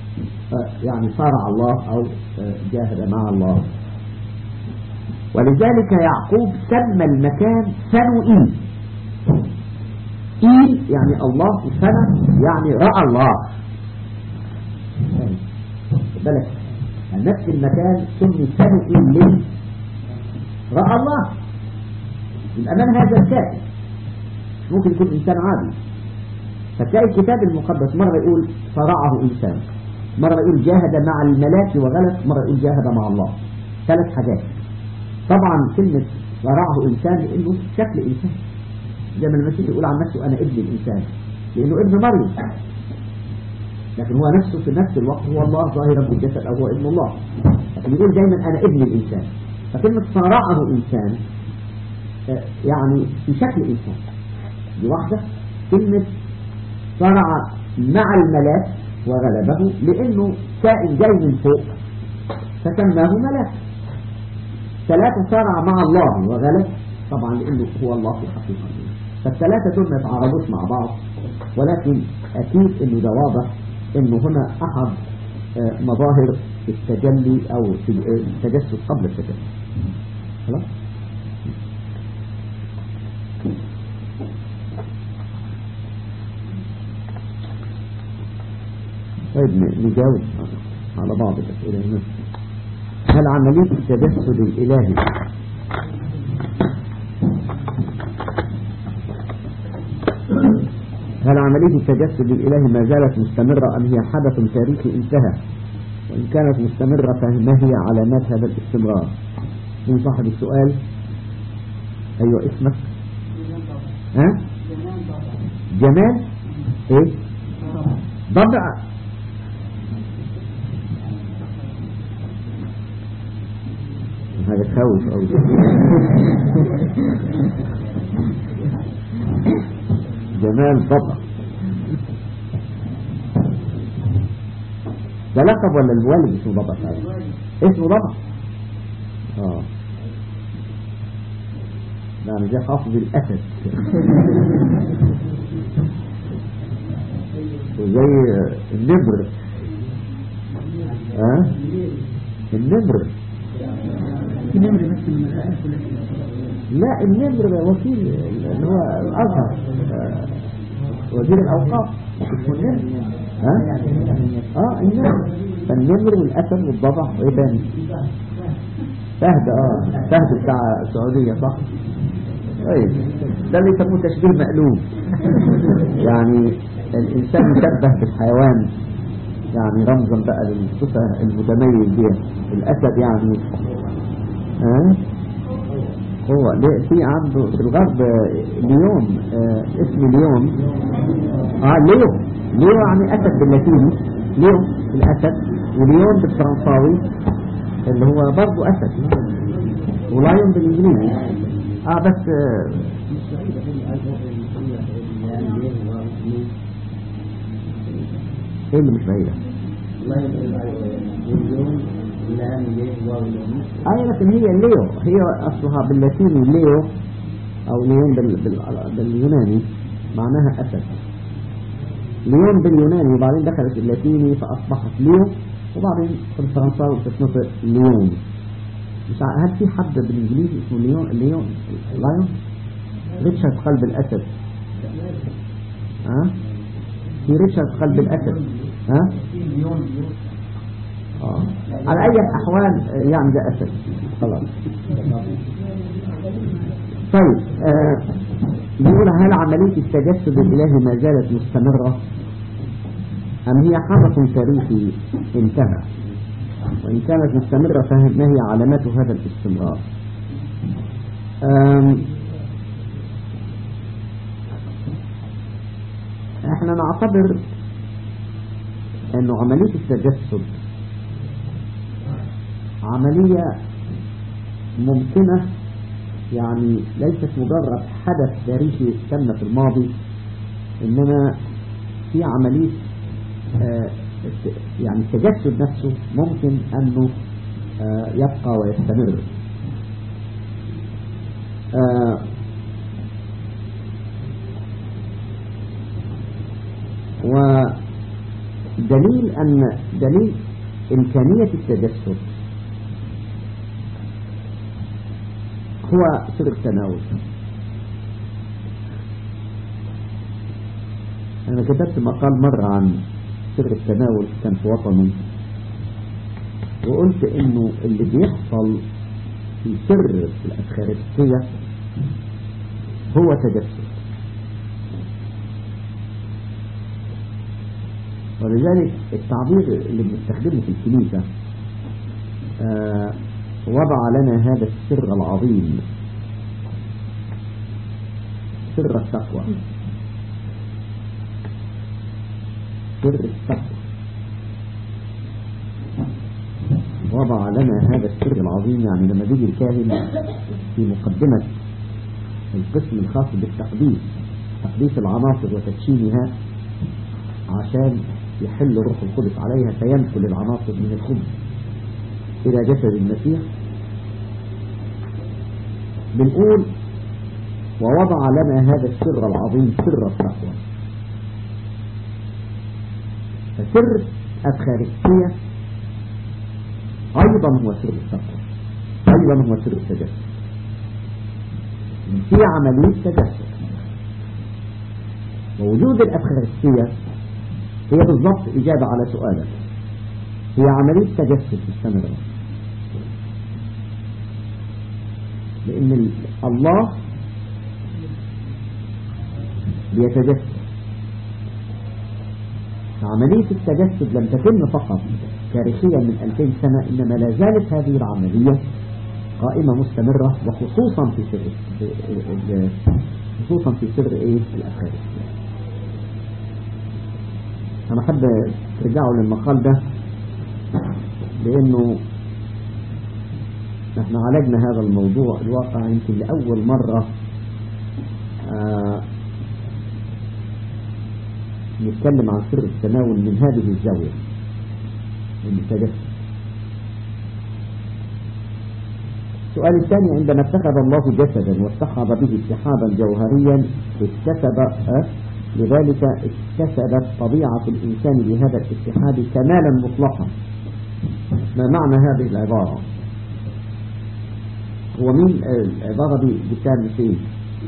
Speaker 1: يعني صارع الله أو جاهد مع الله ولذلك يعقوب سمى المكان فنوئيل إيل يعني الله وسنة يعني رأى الله بالك نفس المكان سمي فنوئيل ليه رأى الله يبقى من هذا الكاتب ممكن يكون إنسان عادي فتلاقي الكتاب المقدس مرة يقول صرعه إنسان مرة يقول جاهد مع الملاك وغلط مرة يقول جاهد مع الله ثلاث حاجات طبعا كلمة صرعه إنسان لأنه شكل إنسان زي ما المسيح يقول عن نفسه أنا ابن الإنسان لأنه ابن مريم لكن هو نفسه في نفس الوقت هو الله ظاهرا بالجسد أو هو ابن الله لكن يقول دايما أنا ابن الإنسان فكلمة صرعه إنسان يعني في شكل إنسان دي واحدة كلمة صرع مع الملاك وغلبه لأنه كائن جاي من فوق فسماه ملاك ثلاثة صرع مع الله وغلب طبعا لأنه هو الله في حقيقة فالثلاثة دول ما يتعارضوش مع بعض ولكن أكيد أنه ده واضح أنه هنا أحد مظاهر التجلي أو التجسد قبل التجسد خلاص طيب نجاوب على بعض الأسئلة هنا هل عملية التجسد الإلهي هل عملية التجسد الإلهي ما زالت مستمرة أم هي حدث تاريخي انتهى وإن كانت مستمرة فما هي علامات هذا الاستمرار من صاحب السؤال أيوة اسمك ها جمال ايه ضبع هذا تخوف أو جمال ضبع ده لقب ولا الوالد اسمه ضبع هذا اسمه ضبع اه لا ده حافظ الأسد وزي النمر ها أه؟ النمر
Speaker 2: النمر بس الملائكة
Speaker 1: لا النمر ده وكيل اللي هو الأزهر آه، وزير الأوقاف اسمه النمر ها اه النمر فالنمر والأسد والضبع وايه تاني فهد اه فهد بتاع السعودية صح طيب ده اللي يسموه تشبيه مألوف يعني الإنسان مشبه بالحيوان يعني رمزا بقى للصفة المتميز دي الأسد يعني ها هو ليه- في عنده في الغرب آه، ليون آه، اسم ليون اه ليو ليو يعني أسد باللاتيني ليو الأسد وليون بالفرنساوي اللي هو برضه أسد ولايون بالإنجليزي اه بس آه، ايه اللي مش بعيدة اي لكن هي ليو هي اصلها باللاتيني ليو او ليون بال... بال... باليوناني معناها اسد ليون باليوناني وبعدين دخلت اللاتيني فاصبحت ليو وبعدين في الفرنساوي بتتنطق ليون مش ع- هل في حد بالانجليزي اسمه ليون ليون لايون ريتشارد قلب الاسد ها في ريتشارد قلب الاسد ها آه. على أي الأحوال آه، يعني ده أسد خلاص طيب آه بيقول هل عملية التجسد الإلهي ما زالت مستمرة أم هي حدث تاريخي انتهى وإن كانت مستمرة فما هي علامات هذا الاستمرار آم، احنا نعتبر انه عملية التجسد عملية ممكنة يعني ليست مجرد حدث تاريخي تم في الماضي إنما في عملية آه، الت- يعني التجسد نفسه ممكن أنه آه، يبقى ويستمر آه، دليل أن دليل إمكانية التجسد هو سر التناول أنا كتبت مقال مرة عن سر التناول كان في وطني وقلت إنه اللي بيحصل في سر الأفخارستية هو تجسد ولذلك التعبير اللي بنستخدمه في الكنيسة آه وضع لنا هذا السر العظيم سر التقوى سر التقوى وضع لنا هذا السر العظيم يعني لما بيجي الكاهن في مقدمة القسم الخاص بالتقديس تقديس العناصر وتدشينها عشان يحل روح القدس عليها فينقل العناصر من الخبز إلى جسد المسيح بنقول ووضع لنا هذا السر العظيم سر التقوى فسر الخارجية أيضا هو سر التقوى أيضا هو سر التجسد في عملية تجسد ووجود الأفخارستية هي بالضبط إجابة على سؤالك هي عملية تجسد مستمرة لأن الله بيتجسد عملية التجسد لم تتم فقط تاريخيا من 2000 سنة إنما لا زالت هذه العملية قائمة مستمرة وخصوصا في سر خصوصا في سر ايه الأفخارستية أنا أحب ترجعوا للمقال ده لأنه احنا عالجنا هذا الموضوع الواقع يمكن لأول مرة آه نتكلم عن سر التناول من هذه الزاوية من التجسد السؤال الثاني عندما اتخذ الله جسدا واتخذ به اتحادا جوهريا اكتسب أه لذلك اكتسبت طبيعة الإنسان بهذا الاتحاد كمالا مطلقا ما معنى هذه العبارة هو مين العبارة دي بتعمل فين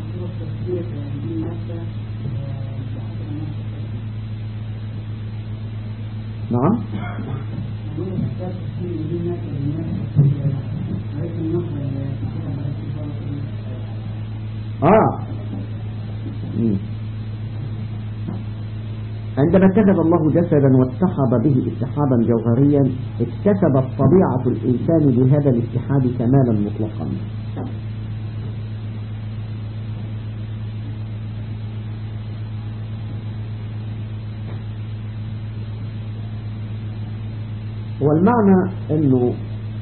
Speaker 1: نعم آه مم. عندما اتخذ الله جسدا واتحد به اتحادا جوهريا اكتسبت طبيعة الإنسان بهذا الاتحاد كمالا مطلقا والمعنى أنه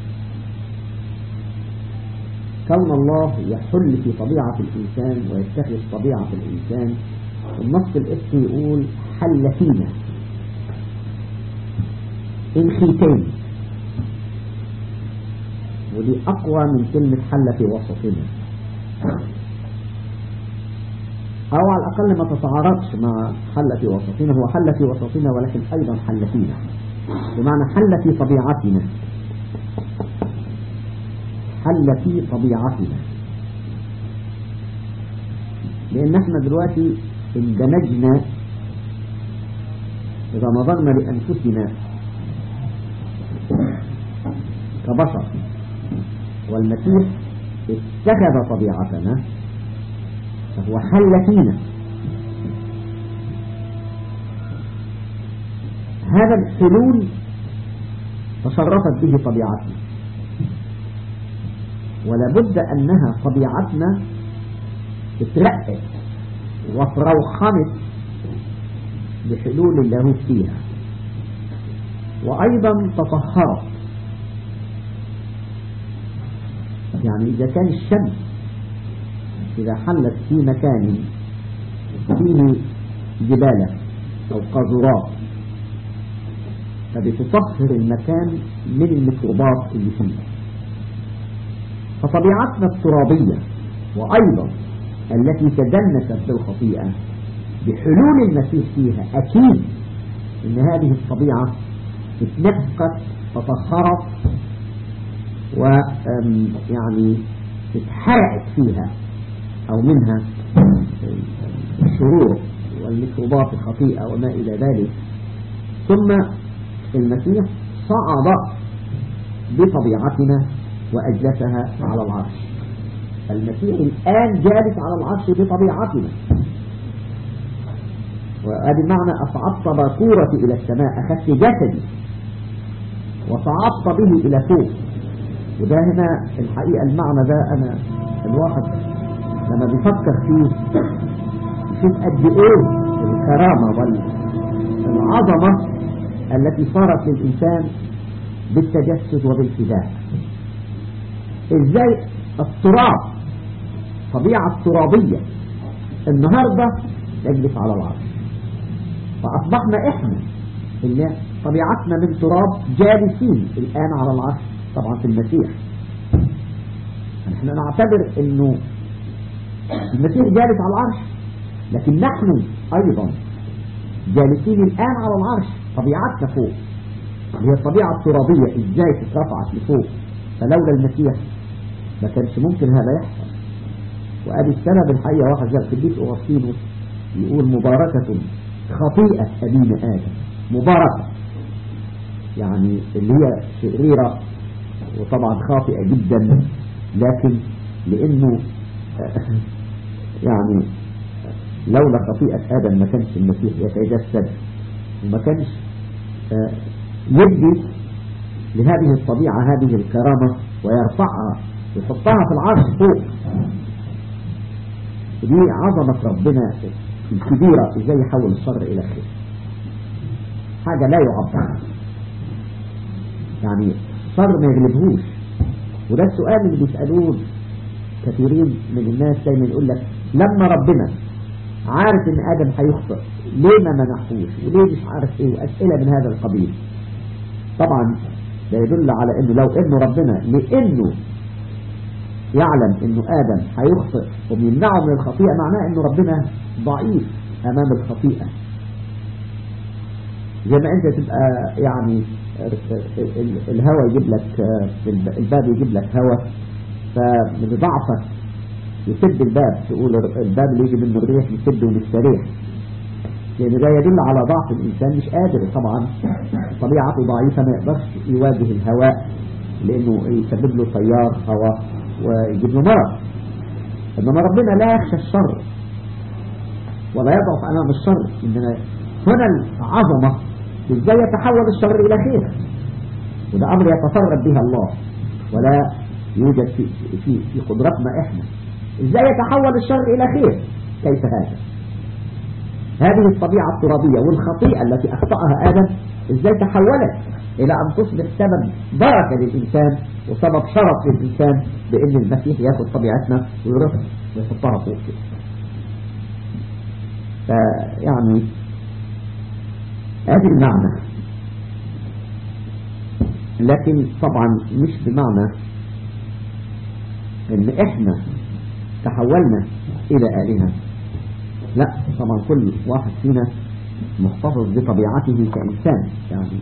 Speaker 1: كون الله يحل في طبيعة الإنسان ويتخذ طبيعة الإنسان النص الاسم يقول حل فينا الخيتين ودي أقوى من كلمة حل في وسطنا أو على الأقل ما تتعارضش مع حل في وسطنا هو حل في وسطنا ولكن أيضا حل فينا بمعنى حل في طبيعتنا حل في طبيعتنا لأن احنا دلوقتي اندمجنا إذا نظرنا لأنفسنا كبشر والمسيح اتخذ طبيعتنا فهو حل فينا هذا الحلول تصرفت به طبيعتنا ولا بد أنها طبيعتنا تترقت وتروحمت بحلول الله فيها وأيضا تطهرت يعني إذا كان الشمس إذا حلت في مكان فيه جبالة أو قاذورات فبتطهر المكان من الميكروبات اللي فيه فطبيعتنا الترابية وأيضا التي تدنست بالخطيئة بحلول المسيح فيها أكيد ان هذه الطبيعة اتنفقت تطهرت ويعني اتحرقت فيها او منها الشرور والميكروبات الخطيئة وما الى ذلك ثم المسيح صعد بطبيعتنا وأجلسها على العرش المسيح الآن جالس على العرش بطبيعتنا وهذا معنى أصعدت باكورتي إلى السماء أخذت جسدي وصعدت به إلى فوق وده هنا الحقيقة المعنى ده أنا الواحد لما بيفكر فيه يشوف قد إيه الكرامة والعظمة التي صارت للإنسان بالتجسد وبالفداء ازاي التراب طبيعة ترابية النهاردة تجلس على العرش فأصبحنا إحنا اللي طبيعتنا من تراب جالسين الآن على العرش طبعا في المسيح نحن نعتبر انه المسيح جالس على العرش لكن نحن ايضا جالسين الان على العرش طبيعتنا فوق هي الطبيعة الترابية ازاي تترفعت لفوق فلولا المسيح ما كانش ممكن هذا يحصل وادي السبب الحقيقة واحد زي القديس أغسطينوس يقول مباركة خطيئة أبينا آدم مباركة يعني اللي هي شريرة وطبعا خاطئة جدا لكن لأنه يعني لولا خطيئة آدم ما كانش المسيح يتجسد وما كانش يدي لهذه الطبيعة هذه الكرامة ويرفعها ويحطها في العرش فوق دي عظمة ربنا الكبيرة ازاي يحول الشر الى خير حاجة لا يعبر يعني الشر ما يغلبهوش وده السؤال اللي بيسألوه كثيرين من الناس دايما يقول لك لما ربنا عارف ان ادم هيخطئ ليه ما منحوش وليه مش عارف ايه واسئلة من هذا القبيل طبعا ده يدل على انه لو انه ربنا لانه يعلم انه ادم هيخطئ وبيمنعه من الخطيئة معناه انه ربنا ضعيف امام الخطيئة زي ما انت تبقى يعني الهواء يجيب لك الباب يجيب لك هواء فمن ضعفك يسد الباب تقول الباب اللي يجي منه الريح يسد ونستريح لأن ده يدل على ضعف الإنسان مش قادر طبعا طبيعته ضعيفة ما يقدرش يواجه الهواء لأنه يسبب له تيار هواء ويجيب له مرض إنما ربنا لا يخشى الشر ولا يضعف أمام الشر إنما هنا العظمة إزاي يتحول الشر إلى خير وده أمر يتصرف بها الله ولا يوجد في, في, في قدرتنا إحنا إزاي يتحول الشر إلى خير كيف هذا هذه الطبيعة الترابية والخطيئة التي أخطأها آدم إزاي تحولت إلى أن تصبح سبب بركة للإنسان وسبب شرف للإنسان بأن المسيح ياخد طبيعتنا ويرفع ويحطها فوق كده فيعني هذه المعنى لكن طبعا مش بمعنى ان احنا تحولنا الى آلهة لا طبعا كل واحد فينا محتفظ بطبيعته كإنسان يعني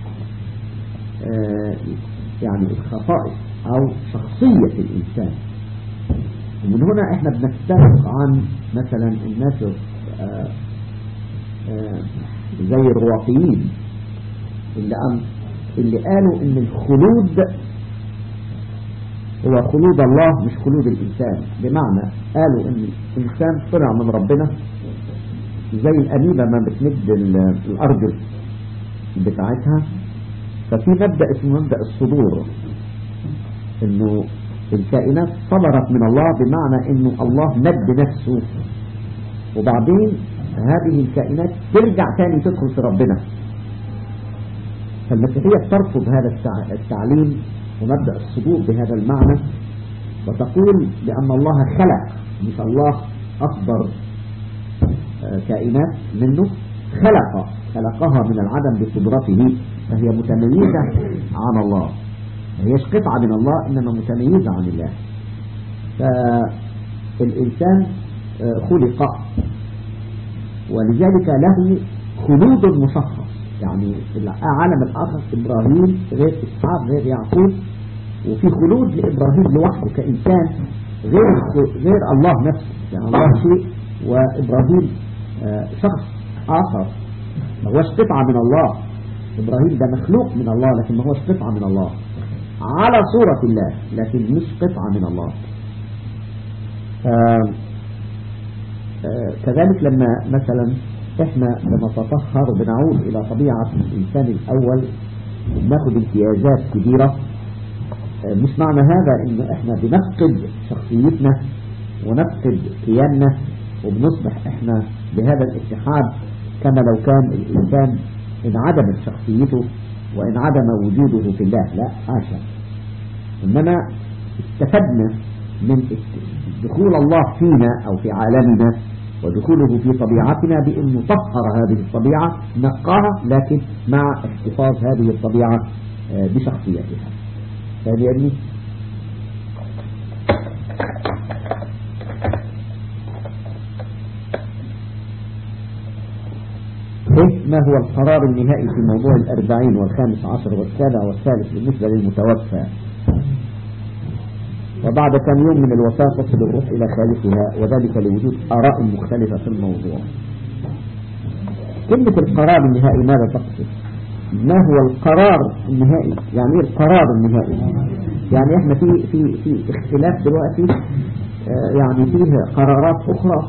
Speaker 1: آه يعني الخصائص أو شخصية الإنسان ومن هنا احنا بنفترق عن مثلا الناس آه آه زي الرواقيين اللي, أم اللي قالوا ان الخلود هو خلود الله مش خلود الإنسان بمعنى قالوا ان الإنسان طلع من ربنا زي الأميبة ما بتمد الأرض بتاعتها ففي مبدأ اسمه مبدأ الصدور انه الكائنات صدرت من الله بمعنى انه الله مد نفسه وبعدين هذه الكائنات ترجع تاني تدخل في ربنا فالمسيحية ترفض هذا التعليم ومبدأ الصدور بهذا المعنى وتقول بأن الله خلق مش الله أصدر كائنات منه خلق خلقها من العدم بقدرته فهي متميزة عن الله ما هيش قطعة من الله إنما متميزة عن الله فالإنسان خلق ولذلك له خلود مشخص يعني العالم الآخر إبراهيم غير إسحاق غير يعقوب وفي خلود لإبراهيم لوحده كإنسان غير غير الله نفسه يعني الله شيء وإبراهيم آه، شخص آخر ما هوش قطعة من الله إبراهيم ده مخلوق من الله لكن ما هوش قطعة من الله على صورة الله لكن مش قطعة من الله آه، آه، كذلك لما مثلا احنا بنتطهر بنعود الى طبيعة الانسان الاول ناخد امتيازات كبيرة آه، مش معنى هذا ان احنا بنفقد شخصيتنا ونفقد كياننا وبنصبح احنا بهذا الاتحاد كما لو كان الانسان انعدمت شخصيته وانعدم وجوده في الله لا حاشا انما استفدنا من دخول الله فينا او في عالمنا ودخوله في طبيعتنا بأن نطهر هذه الطبيعة نقاها لكن مع احتفاظ هذه الطبيعة آه، بشخصيتها فهذه يعني إيه ما هو القرار النهائي في موضوع الأربعين والخامس عشر والسابع والثالث بالنسبة للمتوفى وبعد كم يوم من الوفاة تصل الروح إلى خالقها وذلك لوجود آراء مختلفة في الموضوع كلمة القرار النهائي ماذا تقصد ما هو القرار النهائي يعني ايه القرار النهائي يعني احنا في في في اختلاف دلوقتي آه، يعني فيه قرارات اخرى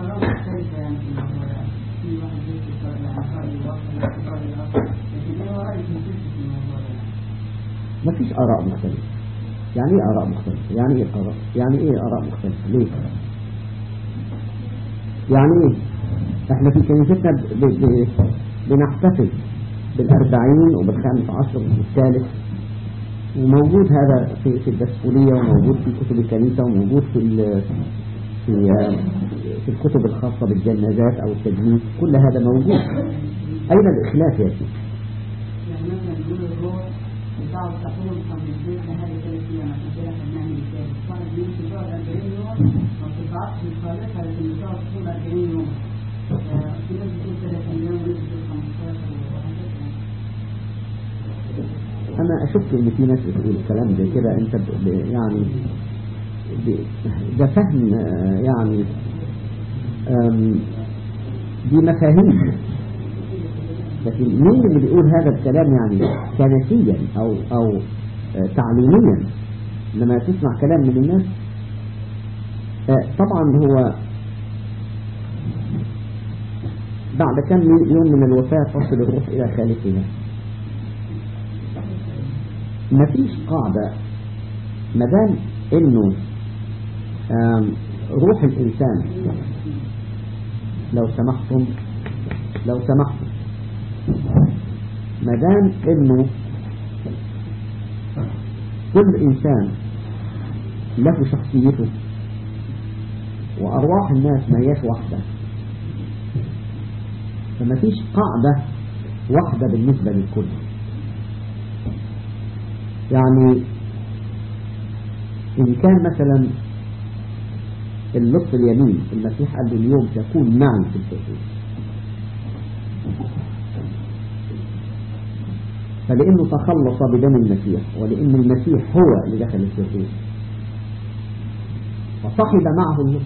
Speaker 1: ما فيش آراء مختلفة يعني ايه آراء مختلفة يعني ايه آراء يعني ايه آراء مختلفة ليه يعني ايه احنا في كنيستنا ب- ب- بنحتفل بالأربعين وبالخامس عشر والثالث وموجود هذا في في الدسكولية وموجود في كتب الكنيسة وموجود في ال- في في الكتب الخاصة بالجنازات أو التجنيد كل هذا موجود أين الإخلاف يا سيدي
Speaker 2: يعني مثلا نقول الروح بتاع التحول كان بيجيب هذه ثلاث ايام عشان كده احنا بنعمل كده كانت بيمشي تقعد 40 يوم ما بتضعفش خالصها لكن بتقعد تكون 40 يوم آه، في ناس بتقول 30 يوم وناس بتقول 15 وهكذا
Speaker 1: أنا أشك إن في ناس بتقول كلام زي كده أنت ب- ب- يعني ب- ده فهم آه، يعني آم، دي مفاهيم لكن مين اللي بيقول هذا الكلام يعني كنسيا أو أو آه، تعليميا لما تسمع كلام من الناس آه، طبعا هو بعد كم يوم من الوفاة تصل الروح إلى خالقها مفيش قاعدة مدام انه آم، روح الانسان لو سمحتم لو سمحتم مدام انه كل انسان له شخصيته وارواح الناس ما هياش واحدة فما فيش قاعدة واحدة بالنسبة للكل يعني إن كان مثلا اللص اليمين المسيح قال له اليوم تكون معي في الفردوس فلأنه تخلص بدم المسيح ولأن المسيح هو اللي دخل الفردوس وصحب معه اللص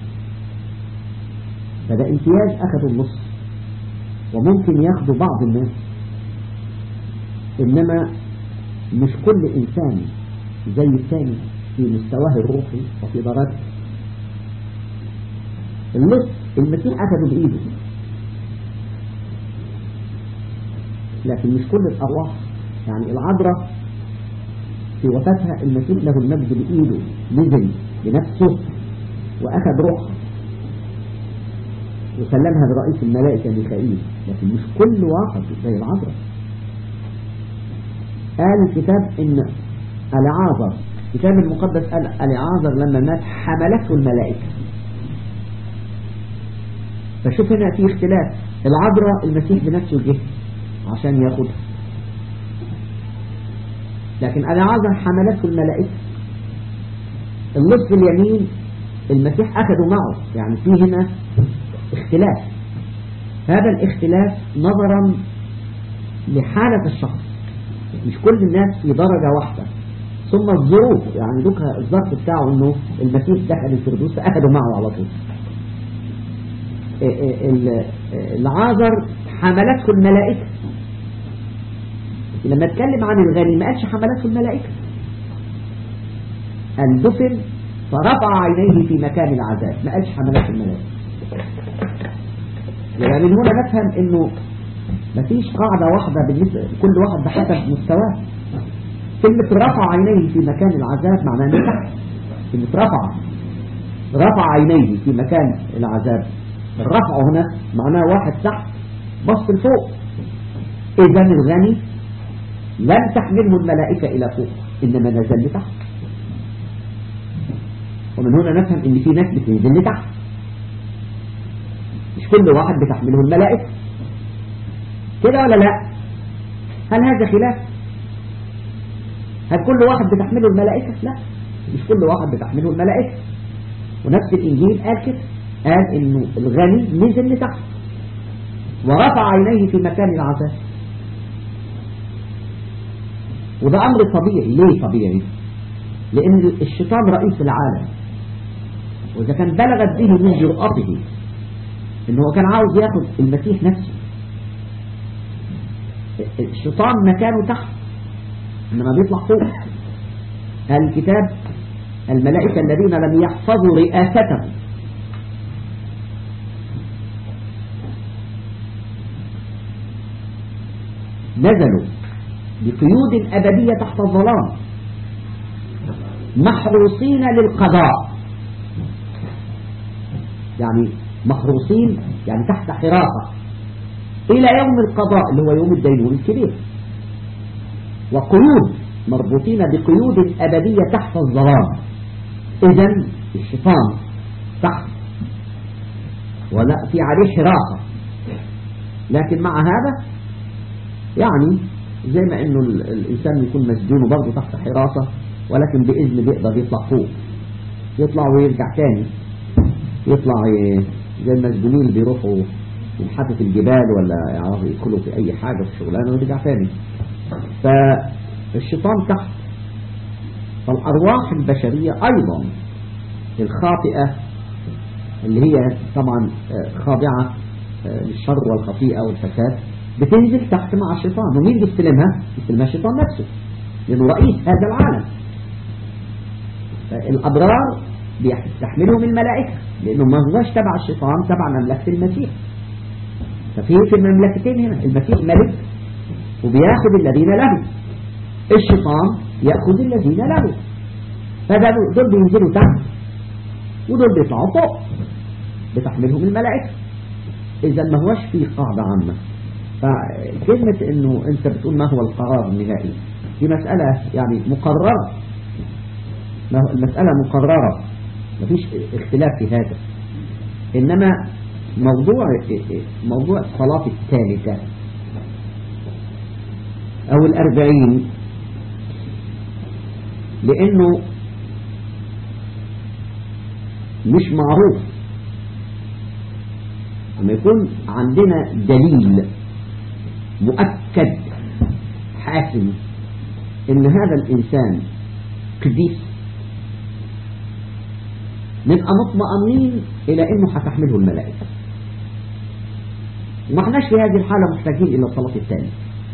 Speaker 1: فده امتياز أخذوا اللص وممكن ياخدوا بعض الناس إنما مش كل إنسان زي الثاني في مستواه الروحي وفي درجته اللص المسيح أخذه بإيده لكن مش كل الأرواح يعني العذراء في وفاتها المسيح له المجد بإيده نزل بنفسه وأخذ روحها وسلمها لرئيس الملائكة ميخائيل لكن مش كل واحد زي العذراء قال الكتاب ان العازر الكتاب المقدس قال العازر لما مات حملته الملائكة فشوف هنا في اختلاف العذراء المسيح بنفسه جه عشان ياخدها لكن العازر حملته الملائكة اللص اليمين المسيح أخذه معه يعني في هنا اختلاف هذا الاختلاف نظرا لحالة الشخص مش كل الناس في درجة واحدة ثم الظروف يعني دوك الظرف بتاعه انه المسيح دخل الفردوس فأخذوا معه على طول العازر حملته الملائكة لما اتكلم عن الغني ما قالش حملته الملائكة الدفن فرفع عينيه في مكان العذاب ما قالش حملته الملائكة يعني من هنا نفهم انه مفيش قاعدة واحدة بالنسبة كل واحد بحسب مستواه كلمة رفع عينيه في مكان العذاب معناه انه تحت كلمة رفع رفع عينيه في مكان العذاب الرفع هنا معناه واحد تحت بص لفوق اذا الغني لم تحمله الملائكة الى فوق انما نزل لتحت ومن هنا نفهم ان في ناس بتنزل لتحت مش كل واحد بتحمله الملائكة كده ولا لا هل هذا خلاف هل كل واحد بتحمله الملائكة لا مش كل واحد بتحمله الملائكة ونفس الإنجيل قال كده قال إنه الغني نزل لتحت ورفع عينيه في مكان العذاب وده أمر طبيعي ليه طبيعي لأن الشيطان رئيس العالم وإذا كان بلغت به من جرأته إنه هو كان عاوز ياخد المسيح نفسه الشيطان مكانه تحت إنما بيطلع فوق قال الكتاب الملائكة الذين لم يحفظوا رئاسته نزلوا بقيود أبدية تحت الظلام محروسين للقضاء يعني محروسين يعني تحت حراسة إلى يوم القضاء اللي هو يوم الدينون الكبير وقيود مربوطين بقيود أبدية تحت الظلام إذا الشيطان تحت ولا في عليه حراسة لكن مع هذا يعني زي ما انه الانسان يكون مسجون برضه تحت حراسة ولكن بإذن بيقدر يطلع فوق يطلع ويرجع تاني يطلع زي المسجونين اللي بيروحوا ينحتوا في الجبال ولا يعرفوا يدخلوا في اي حاجة في الشغلانة ويرجع تاني فالشيطان تحت فالأرواح البشرية أيضا الخاطئة اللي هي طبعا خاضعة للشر والخطيئة والفساد بتنزل تحت مع الشيطان ومين بيستلمها؟ بيستلمها الشيطان نفسه لأنه رئيس هذا العالم الأبرار بيستحملهم الملائكة لأنه ما هوش تبع الشيطان تبع مملكة المسيح ففي في المملكتين هنا المسيح ملك وبياخذ الذين له الشيطان يأخذ الذين له فدول بينزلوا تحت ودول بيطلعوا فوق بتحملهم الملائكة إذا ما هوش في قاعدة عامة فكلمة انه انت بتقول ما هو القرار النهائي دي مسألة يعني مقررة المسألة مقررة مفيش اختلاف في هذا انما موضوع موضوع الصلاة الثالثة او الاربعين لانه مش معروف لما يكون عندنا دليل مؤكد حاسم ان هذا الانسان قديس نبقى مطمئنين الى انه هتحمله الملائكة وما احناش في هذه الحالة محتاجين الى الصلاة الثانية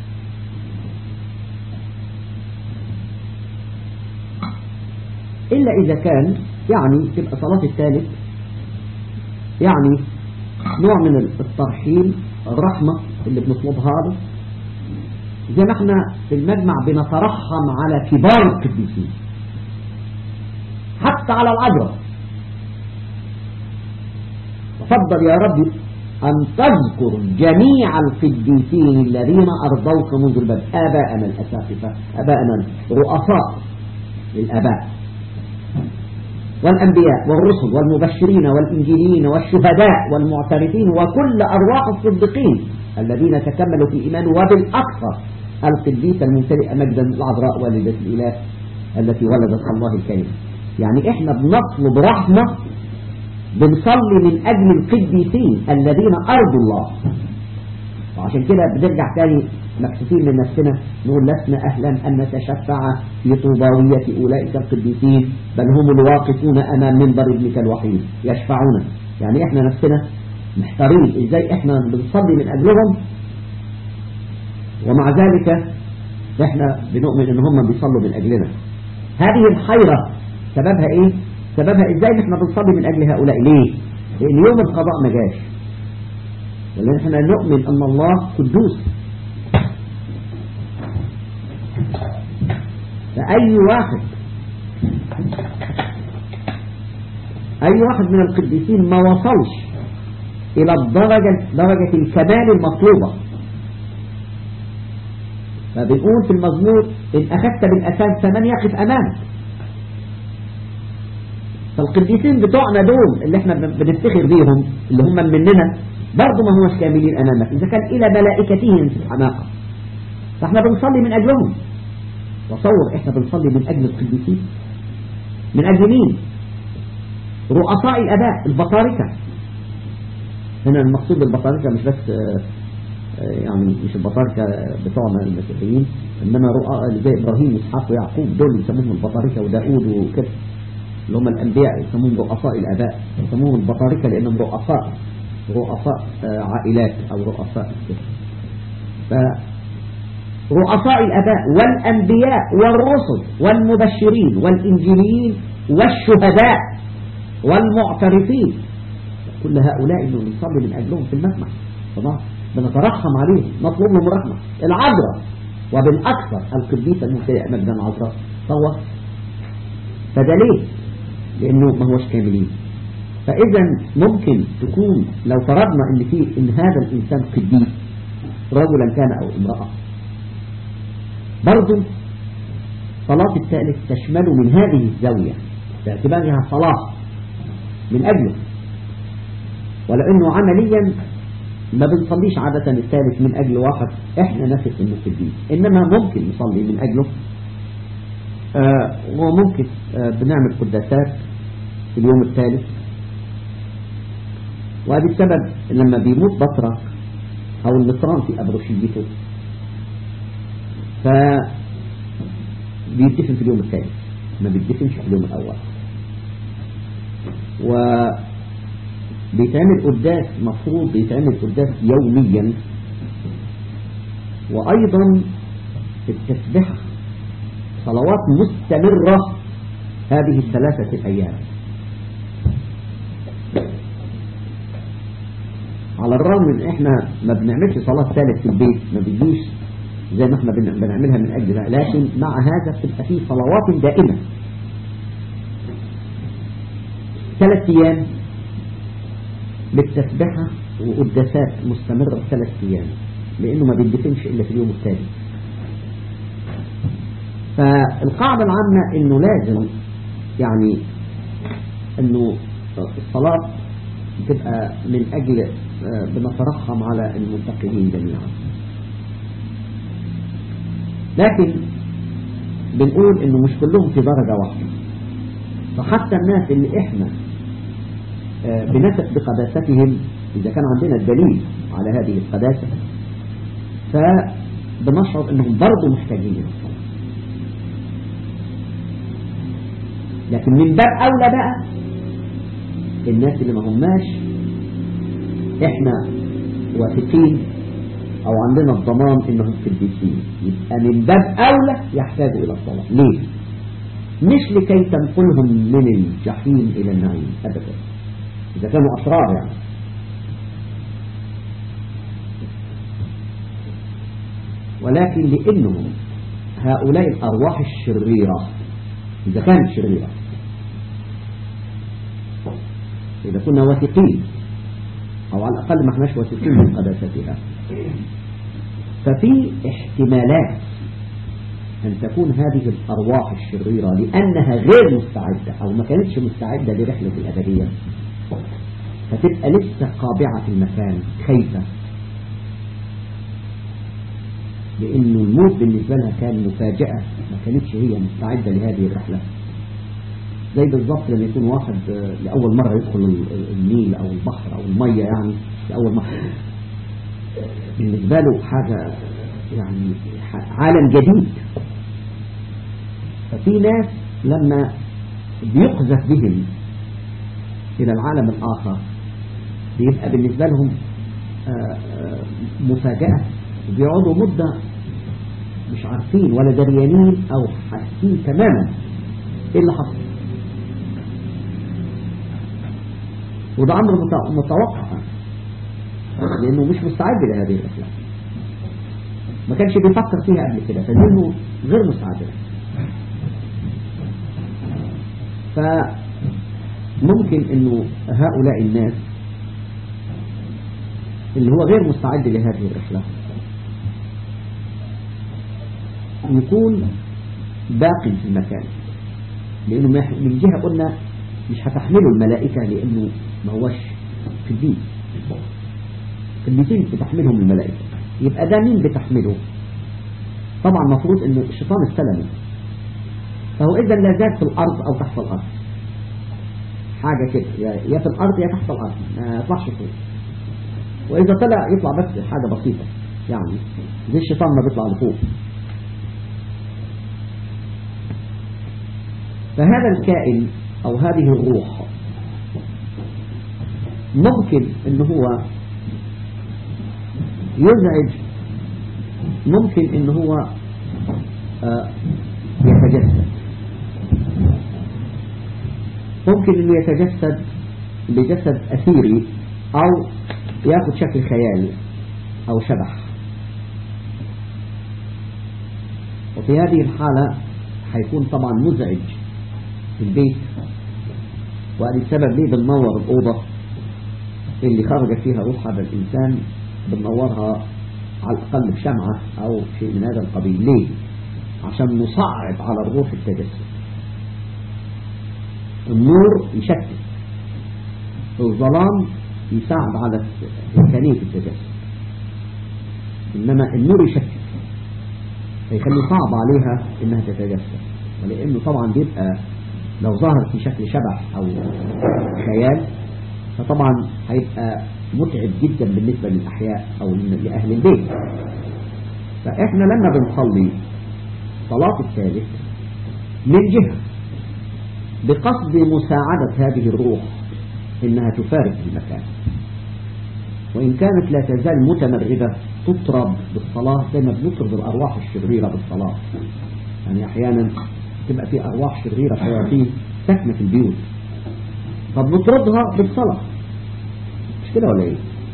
Speaker 1: الا اذا كان يعني تبقى صلاة الثالث يعني نوع من الترحيل الرحمة اللي بنطلبها له زي ما احنا في المجمع بنترحم على كبار القديسين حتى على العذراء تفضل يا رب أن تذكر جميع القديسين الذين أرضوك منذ البدء آباءنا الأساتذة آباءنا الرؤساء للآباء والأنبياء والرسل والمبشرين والإنجيليين والشهداء والمعترفين وكل أرواح الصديقين الذين تكملوا في إيمان وبالأكثر القديسة الممتلئة مجدا العذراء والدة الإله التي ولدت الله الكريم يعني إحنا بنطلب رحمة بنصلي من أجل القديسين الذين أرضوا الله وعشان كده بنرجع تاني مكسوفين من نفسنا نقول لسنا أهلا أن نتشفع في طوباوية أولئك القديسين بل هم الواقفون أمام منبر ابنك الوحيد يشفعون يعني إحنا نفسنا محتارين إزاي إحنا بنصلي من أجلهم ومع ذلك إحنا بنؤمن إن هم بيصلوا من أجلنا هذه الحيرة سببها إيه؟ سببها إزاي إحنا بنصلي من أجل هؤلاء ليه؟ لأن يوم القضاء ما جاش ولأن إحنا نؤمن أن الله قدوس فأي واحد أي واحد من القديسين ما وصلش إلى الدرجة درجة الكمال المطلوبة فبنقول في المزمور إن أخذت بالأسان فمن يقف أمامك فالقديسين بتوعنا دول اللي احنا بنفتخر بيهم اللي هم مننا برضه ما هوش كاملين أمامك إذا كان إلى ملائكتهم في الحماقة فاحنا بنصلي من أجلهم تصور احنا بنصلي من أجل القديسين من أجل مين رؤساء الأباء البطاركة هنا المقصود بالبطاركة مش بس يعني مش البطاركة بتوعنا المسيحيين إنما رؤى زي إبراهيم وإسحاق ويعقوب دول يسموهم البطاركة وداود وكده اللي هم الأنبياء يسموهم رؤساء الآباء يسموهم البطاركة لأنهم رؤساء رؤساء عائلات أو رؤساء كده رؤساء الأباء والأنبياء والرسل والمبشرين والإنجيليين والشهداء والمعترفين كل هؤلاء اللي نصلي من أجلهم في المسمع طبعا بنترحم عليهم نطلب لهم رحمة العذراء وبالأكثر القديسة المهتدئة مجدا العذراء فهو فده ليه لأنه ما هوش كاملين فإذا ممكن تكون لو فرضنا إن في إن هذا الإنسان قديس رجلا كان أو امرأة برضو صلاة الثالث تشمل من هذه الزاوية باعتبارها صلاة من أجله ولأنه عمليا ما بنصليش عادة الثالث من أجل واحد إحنا نثق إنه قديس إنما ممكن نصلي من أجله آه وممكن آه بنعمل قداسات في اليوم الثالث وهذا السبب لما بيموت بطرة أو النصران في أبروشيته ف بيدفن في اليوم الثاني ما بيدفنش في اليوم الأول و بيتعمل قداس مفروض بيتعمل قداس يوميا وأيضا التسبيح صلوات مستمرة هذه الثلاثة الأيام على الرغم من احنا ما بنعملش صلاة ثالث في البيت ما بيجوش زي ما احنا بنعملها من أجلها لكن مع هذا بتبقى فيه صلوات دائمة ثلاث أيام بالتسبحة وقداسات مستمرة ثلاث أيام لأنه ما بيدفنش إلا في اليوم الثاني فالقاعدة العامة أنه لازم يعني أنه الصلاة تبقى من أجل بنترحم على المنتقلين جميعا لكن بنقول انه مش كلهم في درجة واحدة فحتى الناس اللي احنا بنثق بقداستهم اذا كان عندنا الدليل على هذه القداسة فبنشعر انهم برضو محتاجين الى الصلاة لكن من باب اولى بقى الناس اللي ما هماش احنا واثقين او عندنا الضمان انهم قديسين يبقى من باب اولى يحتاجوا الى الصلاة ليه مش لكي تنقلهم من الجحيم الى النعيم ابدا اذا كانوا اشرار يعني ولكن لانهم هؤلاء الارواح الشريرة اذا كانت شريرة اذا كنا واثقين او على الاقل ما احناش واثقين من قداستها ففي احتمالات أن تكون هذه الأرواح الشريرة لأنها غير مستعدة أو ما كانتش مستعدة لرحلة الأبدية فتبقى لسه قابعة في المكان خايفة لأنه الموت بالنسبة لها كان مفاجأة ما كانتش هي مستعدة لهذه الرحلة زي بالظبط لما يكون واحد لأول مرة يدخل النيل أو البحر أو المية يعني لأول مرة بالنسبة له حاجة يعني عالم جديد ففي ناس لما بيقذف بهم إلى العالم الآخر بيبقى بالنسبة لهم مفاجأة بيقعدوا مدة مش عارفين ولا دريانين أو حاسين تماما إيه اللي حصل وده أمر متوقع لأنه مش مستعد لهذه الأفلام ما كانش بيفكر فيها قبل كده فذهنه غير مستعد لها فممكن انه هؤلاء الناس اللي هو غير مستعد لهذه الرحلة يكون باقي في المكان لأنه من جهة قلنا مش هتحمله الملائكة لأنه ما هوش في الدين في الدين بتحملهم الملائكة يبقى ده مين بتحمله طبعا مفروض انه الشيطان استلمه فهو إذا لا زال في الأرض أو تحت الأرض حاجة كده يا في الأرض يا تحت الأرض ما يطلعش فوق وإذا طلع يطلع بس حاجة بسيطة يعني زي الشيطان ما بيطلع لفوق فهذا الكائن أو هذه الروح ممكن ان هو يزعج ممكن ان هو آه يتجسد ممكن انه يتجسد بجسد اثيري او ياخذ شكل خيالي او شبح وفي هذه الحالة حيكون طبعا مزعج في البيت وهذا السبب ليه بننور الأوضة اللي خرجت فيها روح هذا الإنسان بننورها على الأقل بشمعة أو شيء من هذا القبيل ليه عشان نصعب على الروح التجسد النور يشتت الظلام يساعد على إمكانية التجسد إنما النور يشتت فيخلي صعب عليها إنها تتجسد ولأنه طبعا بيبقى لو ظهر في شكل شبح أو خيال فطبعا هيبقى متعب جدا بالنسبة للأحياء أو لأهل البيت فإحنا لما بنصلي صلاة الثالث من جهة بقصد مساعدة هذه الروح إنها تفارق المكان وإن كانت لا تزال متمردة تطرد بالصلاة زي ما بنطرد الأرواح الشريرة بالصلاة يعني أحيانا تبقى في أرواح شريرة شياطين ساكنة في البيوت طب نطردها بالصلاة مش كده ولا إيه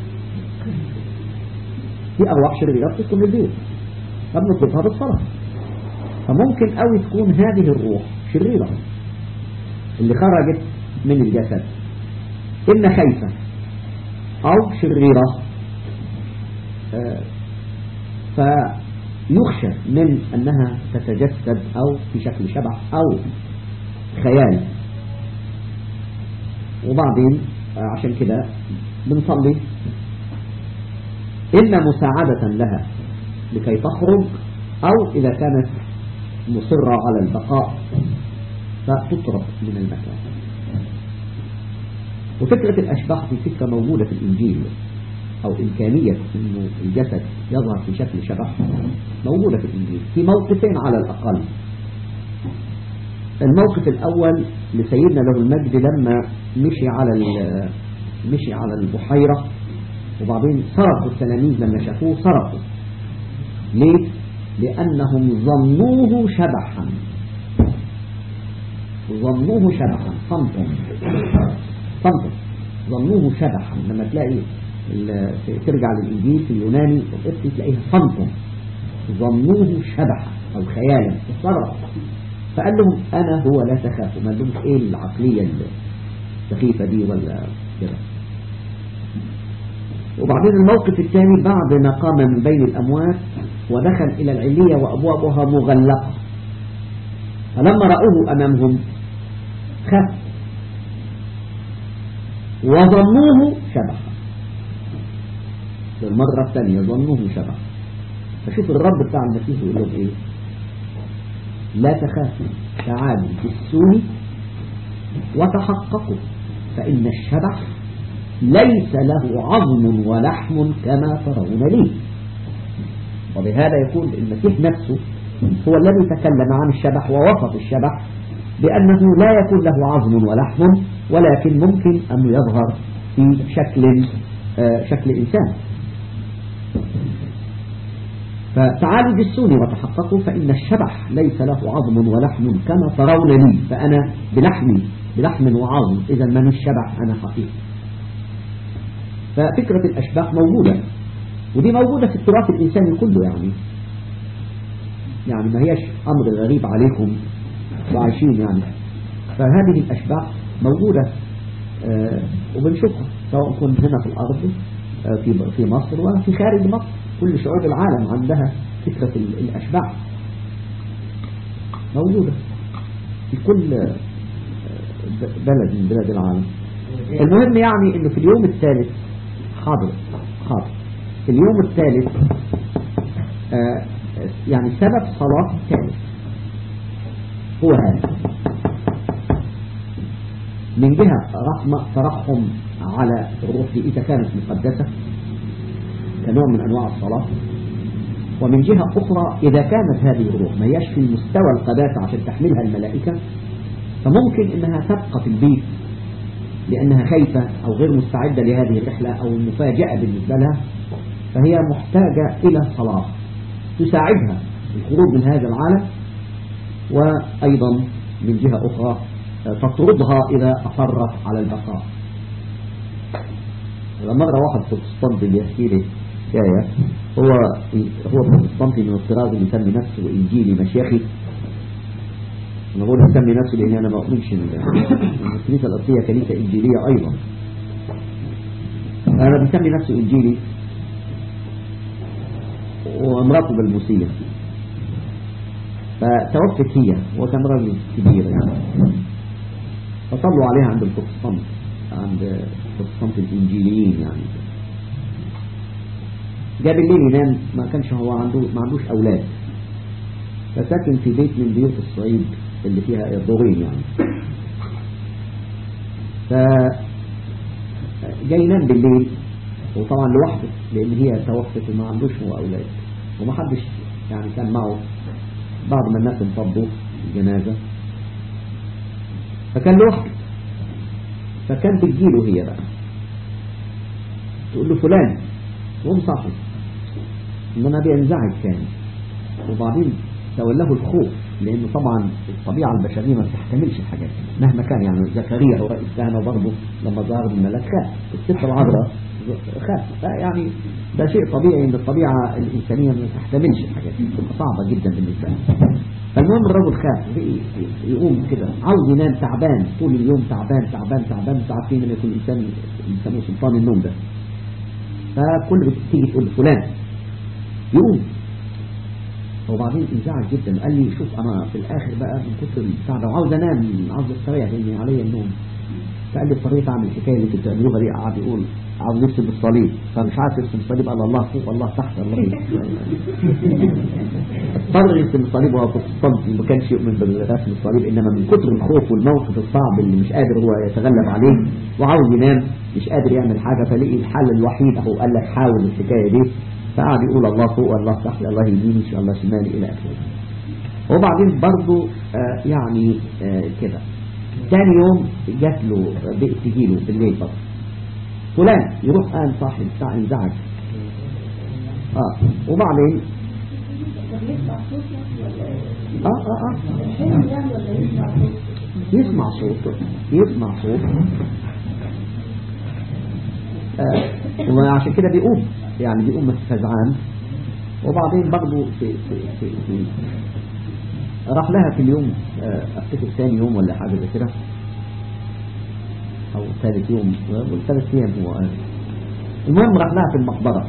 Speaker 1: في أرواح شريرة بتسكن البيوت طب نطردها بالصلاة فممكن قوي تكون هذه الروح شريرة اللي خرجت من الجسد إما خايفة أو شريرة آه فيخشى من أنها تتجسد أو في شكل شبح أو خيال وبعدين آه عشان كده بنصلي إما مساعدة لها لكي تخرج أو إذا كانت مصرة على البقاء فتطرد من المكان وفكرة الأشباح في فكرة موجودة في الإنجيل أو إمكانية أنه الجسد يظهر في شكل شبح موجودة في الإنجيل في موقفين على الأقل الموقف الأول لسيدنا له المجد لما مشي على مشي على البحيرة وبعدين صرخوا التلاميذ لما شافوه صرخوا ليه؟ لأنهم ظنوه شبحا ظنوه شبحا صمتم صمتم ظنوه شبحا لما تلاقي ترجع للإنجيل في اليوناني والقبطي تلاقيها صمتم ظنوه شبحا أو خيالا صرخ فقال لهم أنا هو لا تخافوا ما لهمش إيه العقلية السخيفة دي ولا كده وبعدين الموقف الثاني بعد ما قام من بين الأموات ودخل إلى العلية وأبوابها مغلقة فلما رأوه أمامهم خف وظنوه شبحا للمرة الثانية ظنوه شبحا فشوف الرب بتاع المسيح يقول لهم إيه لا تخافوا تعالوا بالسوء وتحققوا فإن الشبح ليس له عظم ولحم كما ترون لي وبهذا يكون المسيح نفسه هو الذي تكلم عن الشبح ووصف الشبح بأنه لا يكون له عظم ولحم ولكن ممكن أن يظهر في شكل آه، شكل إنسان فتعالوا جسوني وتحققوا فإن الشبح ليس له عظم ولحم كما ترون لي فأنا بلحمي بلحم وعظم إذا من الشبح أنا حقيقي ففكرة الأشباح موجودة ودي موجودة في التراث الإنساني كله يعني يعني ما هيش أمر غريب عليكم وعايشين يعني فهذه الأشباح موجودة آه وبنشوفها سواء كنت هنا في الأرض آه في في مصر وفي خارج مصر كل شعوب العالم عندها فكرة الأشباح موجودة في كل آه بلد من بلاد العالم المهم يعني انه في اليوم الثالث حاضر حاضر في اليوم الثالث آه يعني سبب صلاة الثالث هو هذا من جهة رحمة ترحم على الروح إذا كانت مقدسة كنوع من أنواع الصلاة ومن جهة أخرى إذا كانت هذه الروح ما يشفي مستوى القداسة عشان تحملها الملائكة فممكن أنها تبقى في البيت لأنها خايفة أو غير مستعدة لهذه الرحلة أو المفاجأة بالنسبة لها فهي محتاجة إلى صلاة تساعدها في الخروج من هذا العالم وأيضا من جهة أخرى تطردها إذا أصرت على البقاء مرة واحد بروتستانتي بيحكي لي حكاية هو هو بروتستانتي من الطراز اللي يسمي نفسه إنجيلي مشيخي أنا بقول أسمي نفسي لأن أنا ما أؤمنش إن الكنيسة الأرضية كنيسة إنجيلية أيضا أنا بيسمي نفسه إنجيلي وامراته بالموسية فتوفت هي وكان راجل كبير يعني فصلوا عليها عند البروتستانت عند البروتستانت الإنجيليين يعني جاء بالليل ينام ما كانش هو عنده ما عندوش أولاد فساكن في بيت من بيوت الصعيد اللي فيها دورين يعني ف جاي ينام بالليل وطبعا لوحده لان هي توفت وما عندوش هو اولاد وما حدش يعني كان معه بعض من الناس انفضوا الجنازه فكان لوحده فكان تجيله هي بقى تقول له فلان قوم صاحي انما بينزعج كان وبعدين تولاه الخوف لأنه طبعا الطبيعة البشرية ما بتحتملش الحاجات مهما كان يعني زكريا هو رئيس كهنة برضه لما ظهر الملاك خاف الست العذراء خاف يعني ده شيء طبيعي ان الطبيعة الإنسانية ما تحتملش الحاجات دي بتبقى صعبة جدا بالنسبة له فالمهم الرجل خاف يقوم كده عاوز ينام تعبان طول اليوم تعبان تعبان تعبان انتوا عارفين لما يكون الإنسان يسموه سلطان النوم ده فكل بتيجي تقول فلان يقوم وبعدين انزعج جدا قال لي شوف انا في الاخر بقى من كتر البتاع ده وعاوز انام عاوز استريح لان عليا النوم فقال لي اضطريت اعمل الحكايه اللي كنت بتعملوها دي قعد يقول عاوز نرسم بالصليب فمش عارف يرسم الصليب قال الله فوق الله تحت الله اضطر يرسم الصليب وهو بروتستانتي ما كانش يؤمن برسم الصليب انما من كتر الخوف والموقف الصعب اللي مش قادر هو يتغلب عليه وعاوز ينام مش قادر يعمل حاجه فلقي الحل الوحيد اهو قال لك حاول الحكايه دي فقعد يقول الله فوق الله تحت الله يمين إن شاء الله شمالي إلى آخره وبعدين برضو آه يعني آه كده ثاني يوم جات له تجي له بالليل برضه فلان يروح قام صاحب بتاع انزعج اه وبعدين اه اه اه يسمع صوت يسمع صوت آه وعشان كده بيقوم يعني بيقوم فزعان وبعدين برضه في, في, في, في راح لها في اليوم افتكر ثاني يوم ولا حاجة زي كده او ثالث يوم والثالث ايام هو قال المهم راح لها في المقبرة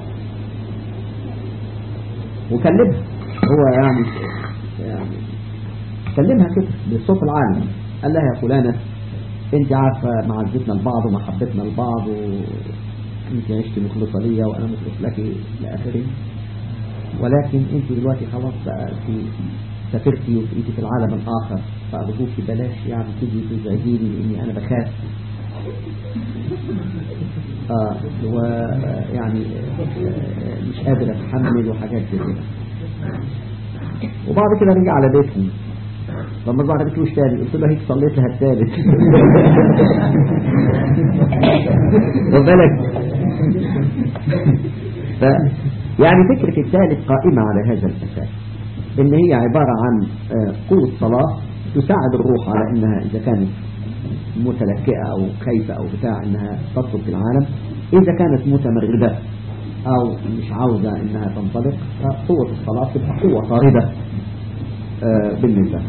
Speaker 1: وكلمها هو يعني يعني كلمها كده بالصوت العالي قال لها يا فلانة انت عارفة معزتنا لبعض ومحبتنا لبعض و... انت عشت مخلصة ليا وانا مخلص لك الى اخره ولكن انت دلوقتي خلاص بقى في سافرتي وانت في العالم الاخر فارجوك بلاش يعني تيجي تزعجيني لاني انا بخاف اه ويعني مش قادر اتحمل وحاجات زي كده وبعد كده رجع على بيتهم لما رجعت قالت له مش تاني قلت له هيك صليت لها الثالث وبالك ف يعني فكرة الثالث قائمة على هذا الأساس إن هي عبارة عن آه، قوة صلاة تساعد الروح على إنها إذا كانت متلكئة أو خايفة أو بتاع إنها تطلب في العالم إذا كانت متمردة أو مش عاوزة إنها تنطلق فقوة الصلاة تبقى قوة طاردة آه، بالنسبة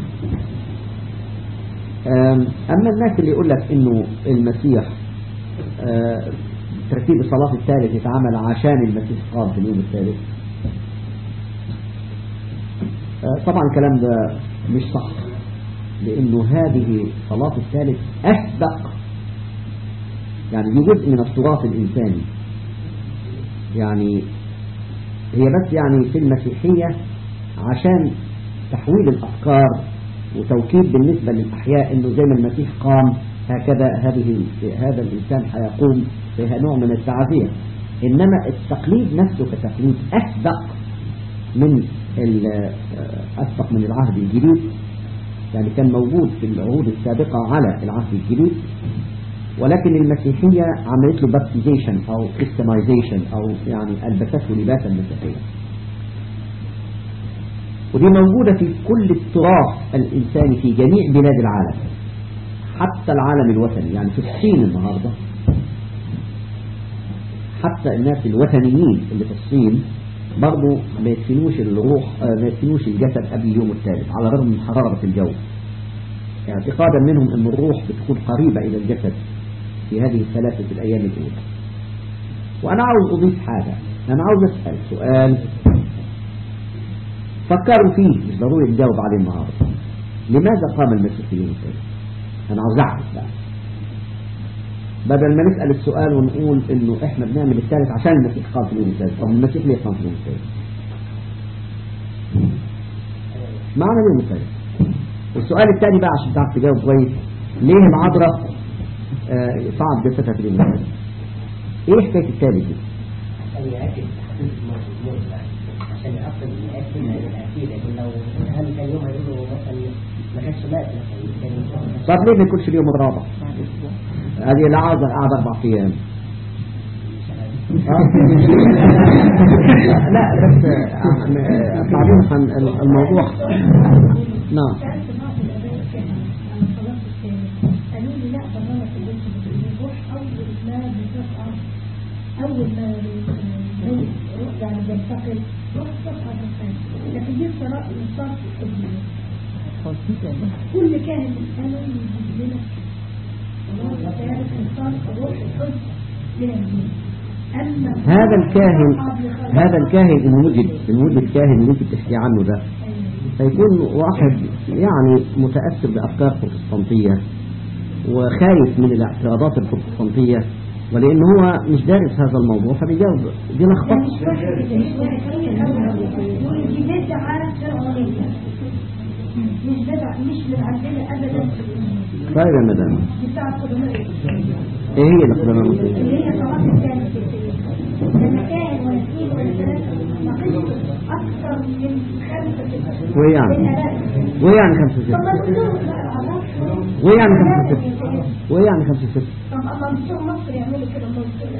Speaker 1: آم، أما الناس اللي يقول لك إنه المسيح آه، ترتيب الصلاة الثالث يتعمل عشان المسيح قام في اليوم الثالث آه، طبعا الكلام ده مش صح لأنه هذه صلاة الثالث أسبق يعني دي جزء من التراث الإنساني يعني هي بس يعني في المسيحية عشان تحويل الأفكار وتوكيد بالنسبة للأحياء إنه زي ما المسيح قام هكذا هذه هذا الإنسان حيقوم فيها نوع من التعافية إنما التقليد نفسه كتقليد أسبق من ال- أسبق من العهد الجديد يعني كان موجود في العهود السابقة على العهد الجديد ولكن المسيحية عملت له بابتيزيشن أو كريستمايزيشن أو يعني ألبسته لباسا مسيحيا ودي موجودة في كل التراث الإنساني في جميع بلاد العالم حتى العالم الوثني يعني في الصين النهاردة حتى الناس الوثنيين اللي في الصين برضو ما يدفنوش الروح آه، ما يدفنوش الجسد قبل اليوم الثالث على الرغم من حرارة الجو اعتقادا منهم أن الروح بتكون قريبة إلى الجسد في هذه الثلاثة الأيام الأولى وأنا عاوز أضيف حاجة أنا عاوز أسأل سؤال فكروا فيه مش ضروري نجاوب عليه النهارده لماذا قام المسيح في اليوم الثالث أنا عاوز أعرف بقى بدل ما نسأل السؤال ونقول إنه إحنا بنعمل الثالث عشان المسيح قام في اليوم الثالث طب المسيح ليه قام في اليوم الثالث معنى اليوم الثالث السؤال الثاني بقى عشان تعرف تجاوب كويس ليه العذراء آه، صعد جثتها في اليوم الثالث ايه حكايه الثالث دي
Speaker 3: عشان يأكد تحقيق الموت عشان يأكد يأكد الأكيد لكن لو هل كان يوم هيقولوا مثلا ما كانش مات مثلا كان
Speaker 1: طب ليه ما يكونش اليوم الرابع هذه العذراء قاعده اربع ايام آه. لا بس آه، آه، بعدين حن- الموضوع نعم
Speaker 4: سألت بعض الآباء كان عن صلاة الثالث قالوا لي لا ده غلط اللي انت بتقوليه روح أول ما بتقع أول ما روح يعني بينتقل روح تصعد الثاني لكن دي صلاة صلاة الحزن كل كاهن قالوا لي يجيب لنا صلاة الثالث صلاة روح الحزن للدين أما
Speaker 1: هذا الكاهن هذا الكاهن إن وجد إن وجد كاهن اللي انت بتحكي عنه ده فيكون واحد يعني متأثر بأفكار بروتستانتية وخايف من الاعتراضات البروتستانتية ولأن هو مش دارس هذا الموضوع فبيجاوب دي لخبطة
Speaker 4: دي بدعة فرعونية مش بدعة مش من عندنا أبدا
Speaker 1: طيب يا مدام
Speaker 4: دي بتاعت قدماء
Speaker 1: ايه هي الأقدام
Speaker 4: اللي
Speaker 1: المسلمين
Speaker 4: هي صلاة الثالث لما كان ولا اثنين ولا ثلاثة ما قلت أكثر من خمسة ستة
Speaker 1: وإيه يعني
Speaker 4: بالآلاف.
Speaker 1: وإيه يعني خمسة
Speaker 4: طب ما
Speaker 1: ستة
Speaker 4: تقولوا بقى العذاب
Speaker 1: وإيه يعني خمسة ستة وإيه يعني خمسة ستة
Speaker 4: طب أما بتوع مصر يعملوا كده مصر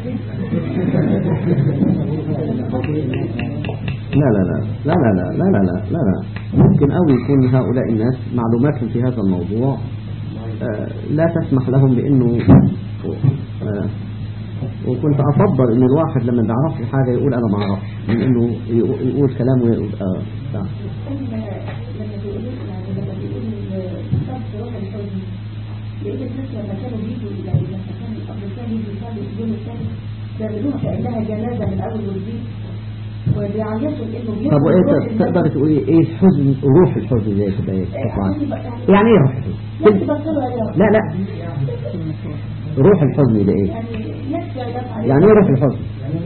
Speaker 1: لا لا لا لا لا لا لا لا لا لا لا ممكن أوي يكون هؤلاء الناس معلوماتهم في هذا الموضوع آه، لا تسمح لهم بأنه آه، وكنت أفضل أن الواحد لما ما يعرفش حاجة يقول أنا ما أعرفش من أنه يقول يقول كلام ويقول آه بتاع.
Speaker 4: لما بيقولوا يعني لما بيقولوا الصف روح الحزن لقيت الناس لما كانوا بيجوا إلى إلى مكان الأرض الثاني يجوا يصلوا اليوم الثاني بيعملوها كأنها جنازة من أول وجديد وبيعيطوا إنه
Speaker 1: طب وإيه
Speaker 4: روح
Speaker 1: ت-
Speaker 4: الناس.
Speaker 1: تقدر تقولي إيه الحزن روح الحزن زي كده إيه طبعا يعني إيه روح الحزن
Speaker 4: ناس بطلوا عياط
Speaker 1: لا لا روح الحزن ده إيه
Speaker 4: يعني ناس عياط عليهم.
Speaker 1: يعني إيه روح الحزن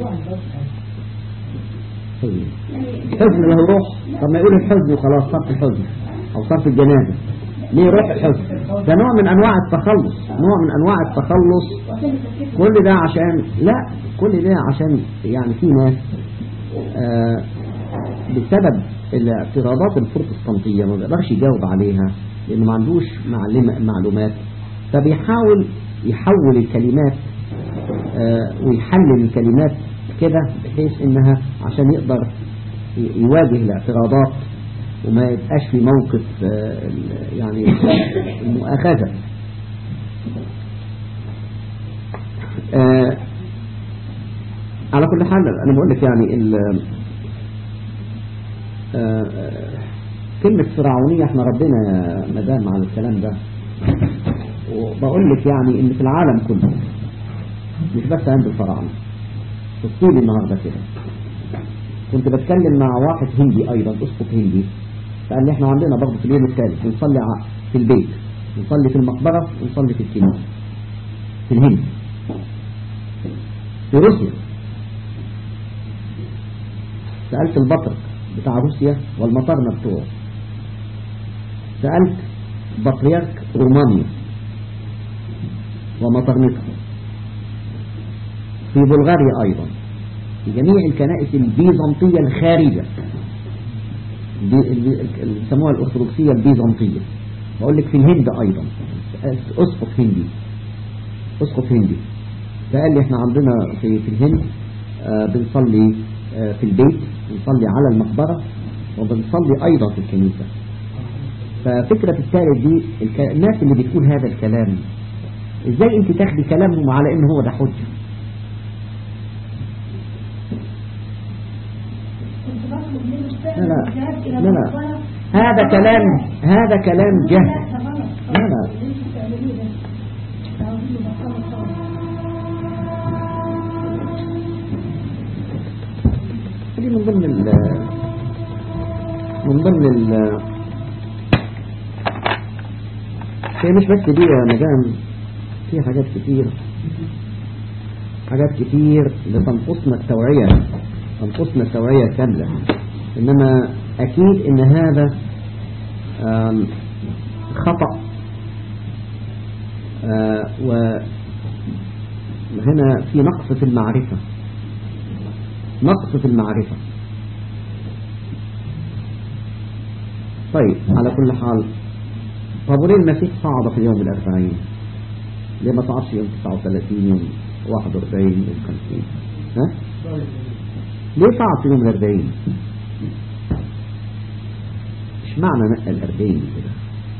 Speaker 1: حزن
Speaker 4: يعني
Speaker 1: حزن له روح طب ما يقول الحزن وخلاص صرف الحزن او صرف الجنازة ليه روح الحزن ده نوع من انواع التخلص نوع من انواع التخلص
Speaker 4: وكان التفكير
Speaker 1: كل ده عشان لا كل ده عشان يعني في ناس آه بسبب الاعتراضات البروتستانتية ما بيقدرش يجاوب عليها لأنه ما عندوش معلمة معلومات فبيحاول يحول الكلمات آه، ويحلل الكلمات كده بحيث انها عشان يقدر ي- يواجه الاعتراضات وما يبقاش في موقف آه، يعني المؤاخذة آه، على كل حال انا بقول لك يعني ال- آه، آه، كلمة فرعونية احنا ردينا يا مدام على الكلام ده وبقول لك يعني ان في العالم كله مش بس عند الفراعنة في الصين النهاردة كده كنت بتكلم مع واحد هندي ايضا اسقف هندي فقال لي احنا عندنا برضه في اليوم الثالث بنصلي ع- في البيت نصلي في المقبرة ونصلي في الكنيسة في الهند في روسيا سألت البطرك بتاع روسيا والمطارنة بتوعه سألت بطريرك رومانيا ومطرنته في بلغاريا أيضا في جميع الكنائس البيزنطية الخارجة البي- البي- اللي بيسموها الأرثوذكسية البيزنطية بقول لك في الهند أيضا أسقف هندي أسقف هندي فقال لي احنا عندنا في, في الهند آه بنصلي آه في البيت بنصلي على المقبرة وبنصلي أيضا في الكنيسة ففكرة الثالث دي الك... الناس اللي بتقول هذا الكلام ازاي انت تاخدي كلامهم على ان هو ده حجة
Speaker 4: كنت بطلب منه السائل
Speaker 1: لا لا
Speaker 4: الذهاب إلى
Speaker 1: لا لا
Speaker 4: المقبرة.
Speaker 1: هذا كلام هذا كلام
Speaker 4: لا
Speaker 1: جهل
Speaker 4: ده غلط
Speaker 1: لا لا
Speaker 4: اللي انتوا بتعملوه ده تعودوا بطلوا خالص
Speaker 1: دي من ضمن ال من ضمن ال هي مش بس دي يا مدام في حاجات كتير حاجات كتير بتنقصنا التوعية تنقصنا التوعية كاملة إنما أكيد إن هذا آم، خطأ آه، وهنا في نقص في المعرفة نقص في المعرفة طيب على كل حال طب وليه المسيح صعد في اليوم الأربعين ليه ما صعدش يوم 39 يوم 41 يوم 50 ها ليه صعد في يوم الأربعين مش معنى نقل الأربعين كده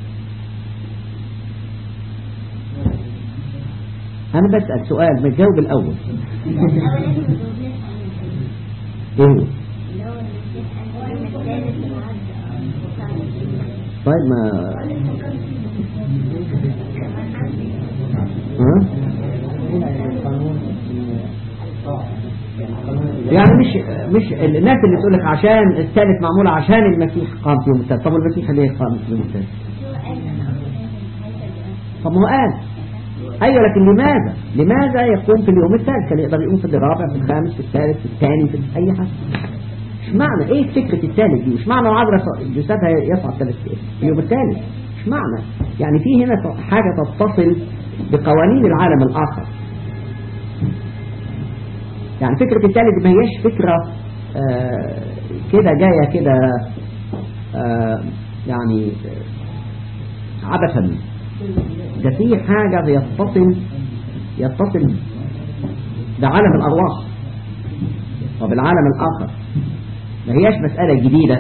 Speaker 1: أنا بسأل سؤال ما تجاوب الأول إيه هو طيب ما ها؟ يعني مش مش الناس اللي تقول لك عشان الثالث معمول عشان المسيح قام في يوم الثالث طب المسيح ليه قام في يوم الثالث طب ما هو قال ايوه لكن لماذا لماذا يقوم في اليوم الثالث كان يقدر يقوم في الرابع في الخامس في الثالث في الثاني في اي حاجه مش معنى ايه فكره الثالث دي مش معنى العذراء جسدها يصعد ثالث في اليوم الثالث مش معنى يعني في هنا حاجه تتصل بقوانين العالم الاخر يعني فكرة الثالث ما هيش فكرة آه كده جاية كده آه يعني آه، عبثا ده في حاجة يتصل يتصل بعالم الأرواح وبالعالم الآخر ما هياش مسألة جديدة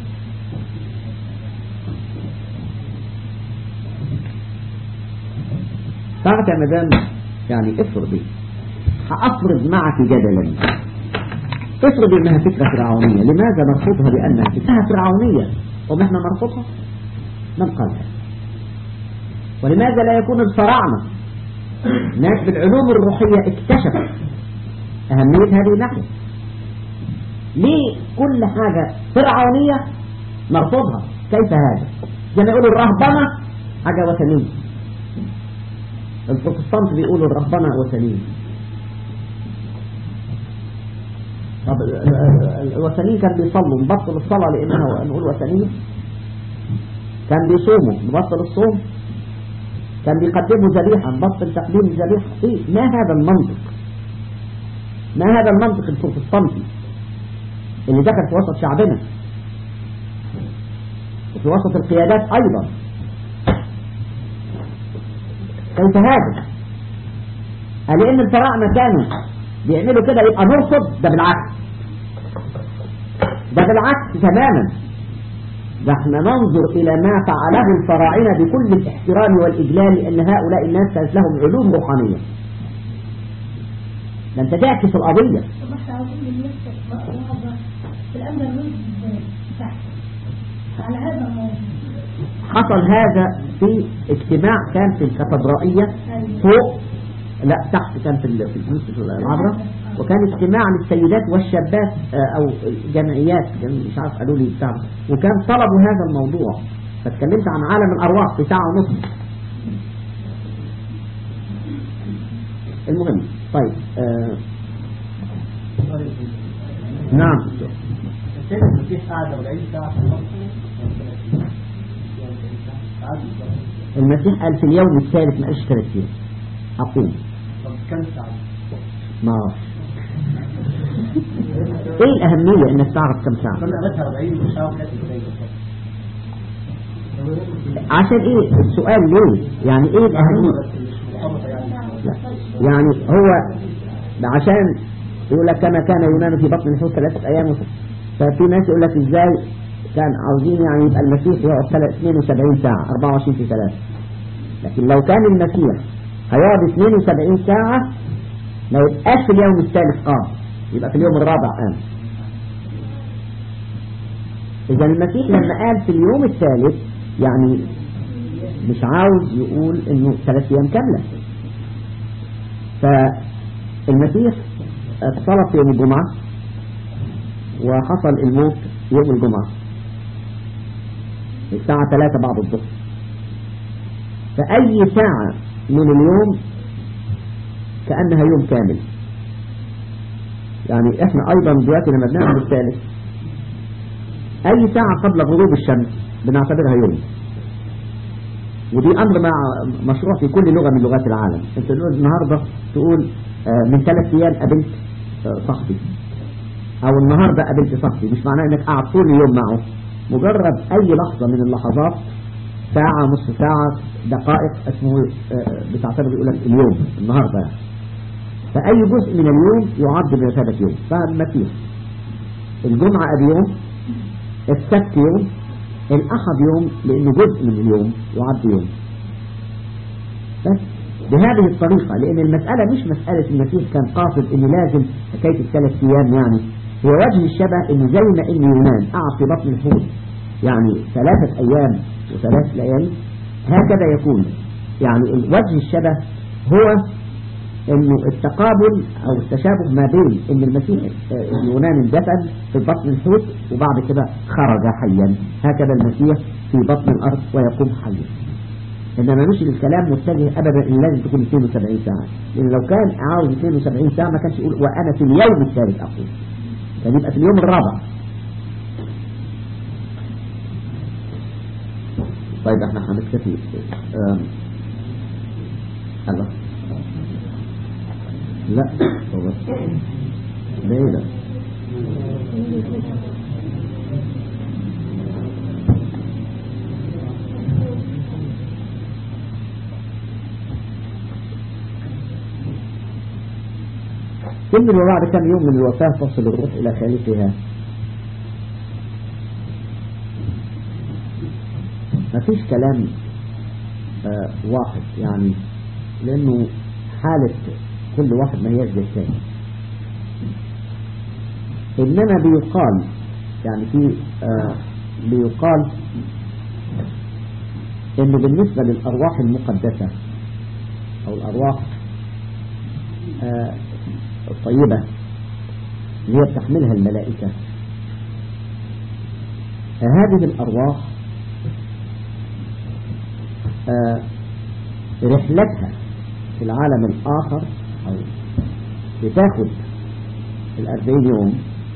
Speaker 1: تعرف يا مدام يعني افرضي هأفرض معك جدلا افرض انها فكرة فرعونية لماذا نرفضها لانها فكرة فرعونية طب احنا نرفضها من قالها ولماذا لا يكون الفراعنة ناس بالعلوم الروحية اكتشفت أهمية هذه الناحية ليه كل حاجة فرعونية نرفضها كيف هذا زي ما يقولوا الرهبنة حاجة وثنية البروتستانت بيقولوا الرهبنة وثنية طب الوثنيين كان بيصلوا نبطل الصلاة لأنها نقول وثنية كان بيصوموا نبطل الصوم كان بيقدموا ذبيحة نبطل تقديم الذبيحة إيه ما هذا المنطق ما هذا المنطق البروتستانتي اللي دخل في وسط شعبنا وفي وسط القيادات أيضا كيف هذا قال لأن الفراعنة كانوا بيعملوا كده يبقى نرفض ده بالعكس ده بالعكس تماما ده احنا ننظر إلى ما فعله الفراعنة بكل الاحترام والإجلال لأن هؤلاء الناس كانت لهم علوم روحانية ده انت تعكس القضية
Speaker 4: طب احنا عاوزين نمسك بقى واحدة في الأمر الرز تحت على هذا الموضوع
Speaker 1: حصل هذا في اجتماع كان في الكاتدرائية فوق لا تحت كان في ال- في الكنيسة العذراء وكان اجتماع للسيدات والشابات آه، او جمعيات كان مش عارف قالوا لي بتاع وكان طلبوا هذا الموضوع فاتكلمت عن عالم الارواح في ساعة ونص المهم طيب آه نعم دكتور.
Speaker 3: السيد المسيح قعد 40 ساعة في المصر قعد
Speaker 1: المسيح قال في اليوم الثالث ما قالش ثلاث ايام اقوم
Speaker 3: طب كم ساعة؟
Speaker 1: ما اعرفش ايه الاهمية انك تعرف كم ساعة
Speaker 3: كنا قعدتها 40 ساعة وكانت ازاي
Speaker 1: عشان ايه السؤال ليه يعني ايه الاهمية
Speaker 3: مرتبطة يعني
Speaker 1: لا. يعني هو ده عشان يقول لك كما كان يونان في بطن الحوت ثلاثة ايام وست. ففي ناس يقول لك ازاي كان عاوزين يعني يبقى المسيح يقعد ثلاث- 72 ساعة 24 في 3 لكن لو كان المسيح هيقعد 72 ساعة ما يبقاش في اليوم الثالث قام يبقى في اليوم الرابع قام إذا المسيح لما قال في اليوم الثالث يعني مش عاوز يقول إنه ثلاث أيام كاملة فالمسيح اتصلب في يوم الجمعة وحصل الموت يوم الجمعة الساعة 3 بعد الظهر فأي ساعة من اليوم كأنها يوم كامل يعني احنا ايضا دلوقتي لما بنعمل الثالث اي ساعة قبل غروب الشمس بنعتبرها يوم ودي امر مع مشروع في كل لغة من لغات العالم انت تقول النهاردة تقول آه، من ثلاث ايام قابلت آه، صاحبي او النهاردة قابلت صاحبي مش معناه انك قاعد طول اليوم معه مجرد اي لحظة من اللحظات ساعة نص ساعة دقائق اسمه آه، بتعتبر يقول لك اليوم النهاردة يعني فأي جزء من اليوم يعد بمثابة يوم فالمسيح الجمعة أدي يوم السبت يوم الأحد يوم لأنه جزء من اليوم يعد يوم بس بهذه الطريقة لأن المسألة مش مسألة المسيح كان قاصد إنه لازم حكاية الثلاث أيام يعني هو وجه الشبه إنه زي ما إن يونان قعد في بطن الحوت يعني ثلاثة أيام وثلاث ليالي هكذا يكون يعني وجه الشبه هو انه التقابل او التشابه ما بين ان المسيح آه، اليوناني اندفن في بطن الحوت وبعد كده خرج حيا هكذا المسيح في بطن الارض ويقوم حيا انما مش الكلام متجه ابدا ان لازم تكون 72 ساعه لان لو كان عاوز 72 ساعه ما كانش يقول وانا في اليوم الثالث اقول كان يبقى في اليوم الرابع طيب احنا هنكتفي آم، الله لا هو بس ده ايه ده كل وبعد كم يوم من الوفاة تصل الروح إلى خالقها ما فيش كلام آه واحد يعني لأنه حالة كل واحد ما هيش زي الثاني إنما بيقال يعني في آه بيقال إنه بالنسبة للأرواح المقدسة أو الأرواح آه الطيبة اللي هي بتحملها الملائكة هذه الأرواح آه رحلتها في العالم الآخر أو بتاخد الأربعين يوم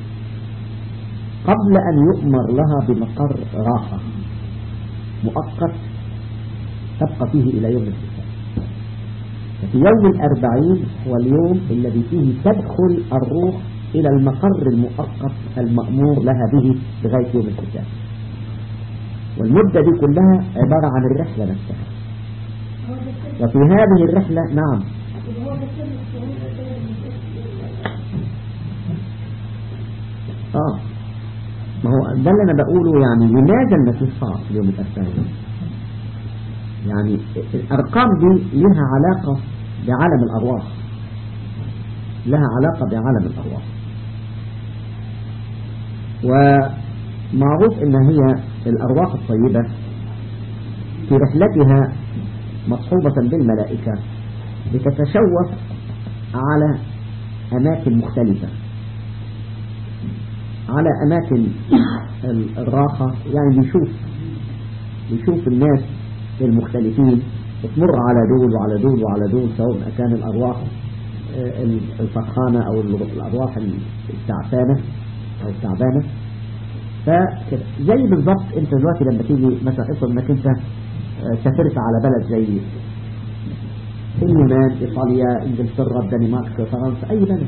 Speaker 1: قبل أن يؤمر لها بمقر راحة مؤقت تبقى فيه إلى يوم الحساب ففي يوم الأربعين هو اليوم الذي فيه تدخل الروح إلى المقر المؤقت المأمور لها به لغاية يوم الحساب والمدة دي كلها عبارة عن الرحلة نفسها
Speaker 4: هو ده السر
Speaker 1: وفي هذه الرحلة نعم
Speaker 4: يبقى هو ده سر الصعود كده
Speaker 1: اه ما هو ده اللي انا بقوله يعني لماذا المسيح صعد في اليوم الثاني يعني الارقام دي لها علاقة بعالم الارواح لها علاقة بعالم الارواح ومعروف ان هي الارواح الطيبة في رحلتها مصحوبة بالملائكة بتتشوف على أماكن مختلفة على أماكن ال- الراحة يعني بيشوف بيشوف الناس المختلفين بتمر على دول وعلى دول وعلى دول سواء كان الأرواح آه، ال- الفرحانة أو ال- الأرواح التعبانة أو التعبانة فكده زي بالظبط انت دلوقتي لما تيجي مثلا افرض انك انت آه، سافرت على بلد زي اليونان ايطاليا انجلترا الدنمارك فرنسا اي بلد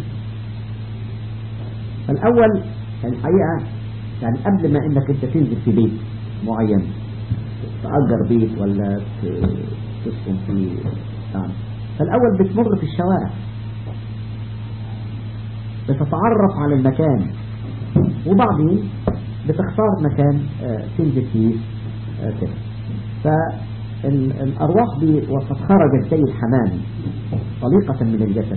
Speaker 1: فالاول الحقيقه يعني قبل ما انك انت تنزل في بيت معين تأجر بيت ولا ت- تسكن في يعني فالاول بتمر في الشوارع بتتعرف على المكان وبعدين بتختار مكان آه، تنزل فيه آه، كده فالأرواح دي وقد خرجت زي الحمام طليقة من الجسد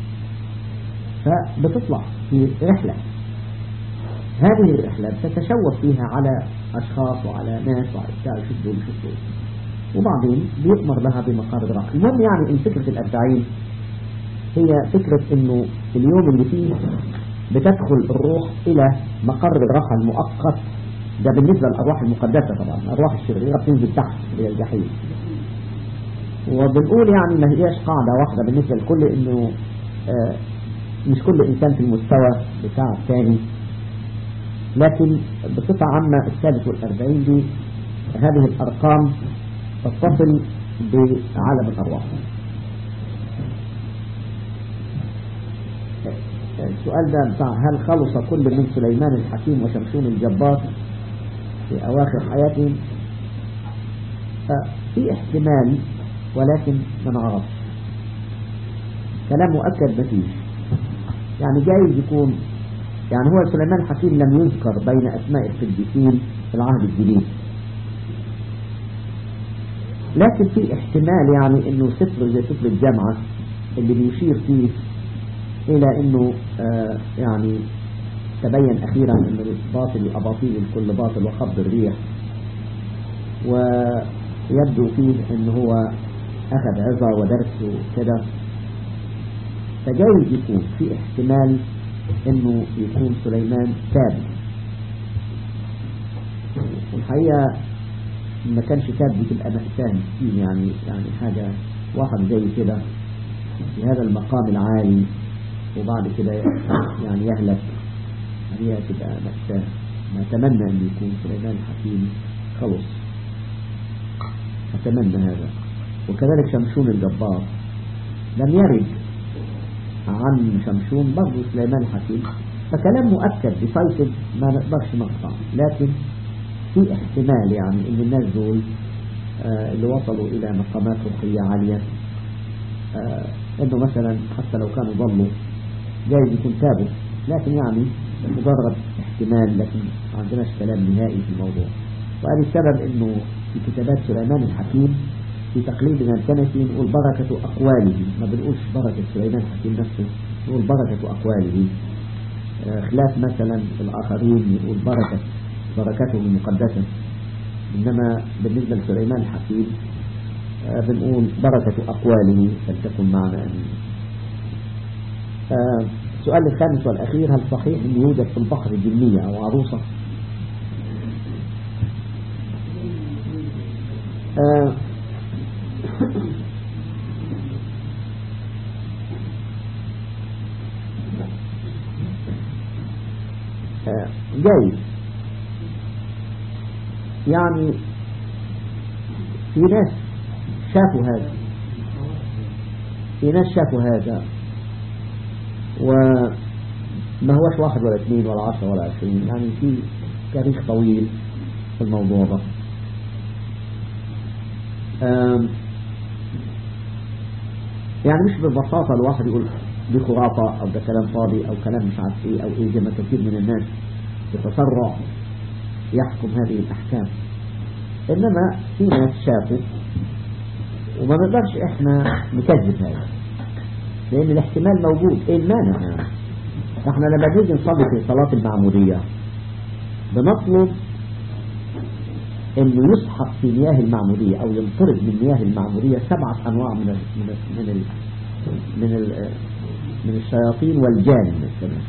Speaker 1: فبتطلع في رحلة هذه الرحلة بتتشوف فيها على أشخاص وعلى ناس وعلى بتاع شوف دول شوف دول وبعدين بيؤمر لها بمقار الراحة المهم يعني إن فكرة الأربعين هي فكرة إنه اليوم اللي فيه بتدخل الروح إلى مقر الراحة المؤقت ده بالنسبة للأرواح المقدسة طبعا الأرواح الشريرة بتنزل تحت إلى الجحيم وبنقول يعني ما هياش قاعدة واحدة بالنسبة لكل إنه آه مش كل إنسان في المستوى بتاع الثاني لكن بصفة عامة الثالث والأربعين دي هذه الأرقام تتصل بعالم الأرواح السؤال ده بتاع هل خلص كل من سليمان الحكيم وشمشون الجبار في أواخر حياتهم ففي احتمال ولكن ما نعرفش كلام مؤكد مفيش يعني جايز يكون يعني هو سليمان الحكيم لم يذكر بين أسماء القديسين في العهد الجديد لكن في احتمال يعني انه سفر زي سفر الجامعة اللي بيشير فيه الى انه آه يعني تبين اخيرا ان الباطل الاباطيل الكل باطل وخفض الريح ويبدو فيه ان هو اخذ عظة ودرس وكده فجايز يكون في احتمال انه يكون سليمان تاب والحقيقة ما كانش تاب دي تبقى مأساة مسكين يعني يعني حاجة واحد زي كده في هذا المقام العالي وبعد كده يعني يهلك هي تبقى مأساة نتمنى أن يكون سليمان الحكيم خلص أتمنى هذا وكذلك شمشون الجبار لم يرد عن شمشون برضه سليمان الحكيم فكلام مؤكد بصيص ما نقدرش نقطع لكن في احتمال يعني ان الناس دول آه اللي وصلوا الى مقامات روحية عالية آه انه مثلا حتى لو كانوا ضلوا جايز يكون تابوا لكن يعني مجرد احتمال لكن ما عندناش كلام نهائي في الموضوع وهذا السبب انه في كتابات سليمان الحكيم في تقليدنا الكنسي نقول بركة أقواله ما بنقولش بركة سليمان الحكيم نفسه نقول بركة أقواله آه خلاف مثلا الآخرين يقول بركة بركته المقدسة إنما بالنسبة لسليمان الحكيم آه بنقول بركة أقواله فلتكن معنا أمين آه السؤال الخامس والأخير هل صحيح أن يوجد في البحر جنية أو عروسة آه آه جايز يعني في ناس شافوا هذا في ناس شافوا هذا وما هوش واحد ولا اثنين ولا عشرة ولا عشرين يعني في تاريخ طويل في الموضوع ده آم، يعني مش ببساطة الواحد يقول دي خرافة أو ده كلام فاضي أو كلام مش عارف إيه أو إيه زي ما كثير من الناس بتسرع يحكم هذه الأحكام إنما في ناس شافوا وما نقدرش إحنا نكذب هذا لأن الاحتمال موجود إيه المانع يعني إحنا لما نيجي نصلي في صلاة المعمودية بنطلب انه يسحق في مياه المعمودية او ينطرد من مياه المعمودية سبعة انواع من ال من ال من ال من, ال من الشياطين والجان كمان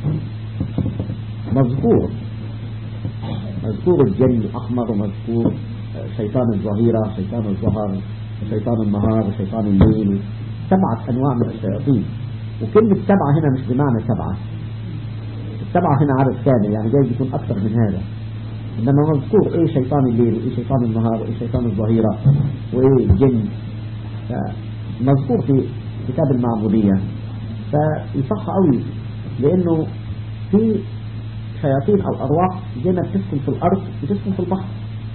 Speaker 1: مذكور مذكور الجن الأحمر ومذكور شيطان الظهيرة شيطان الظهر وشيطان النهار وشيطان الليل سبعة أنواع من الشياطين وكلمة سبعة هنا مش بمعنى سبعة السبعة هنا عدد كامل يعني جايز يكون أكثر من هذا إنما مذكور إيه شيطان الليل وإيه شيطان النهار وإيه شيطان الظهيرة وإيه الجن مذكور في كتاب المعبودية فيصح قوي لأنه في شياطين أو أرواح زي ما بتسكن في الأرض بتسكن في البحر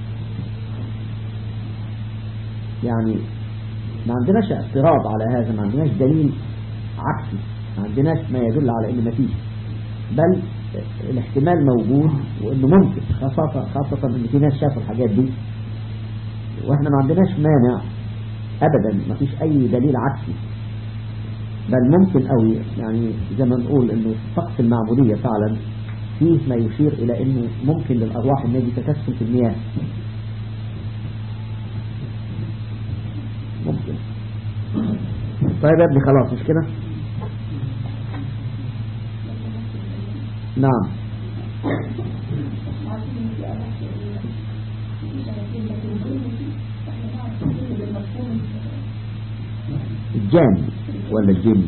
Speaker 1: يعني ما عندناش اعتراض على هذا ما عندناش دليل عكسي ما عندناش ما يدل على ان ما فيش بل الاحتمال موجود وانه ممكن خاصة خاصة ان في ناس شافوا الحاجات دي واحنا ما عندناش مانع ابدا ما فيش اي دليل عكسي بل ممكن قوي يعني زي ما نقول انه طقس المعبودية فعلا فيه ما يشير الى انه ممكن للارواح النجسة تسكن في المياه ممكن طيب يا ابني خلاص مش كده نعم الجان ولا الجن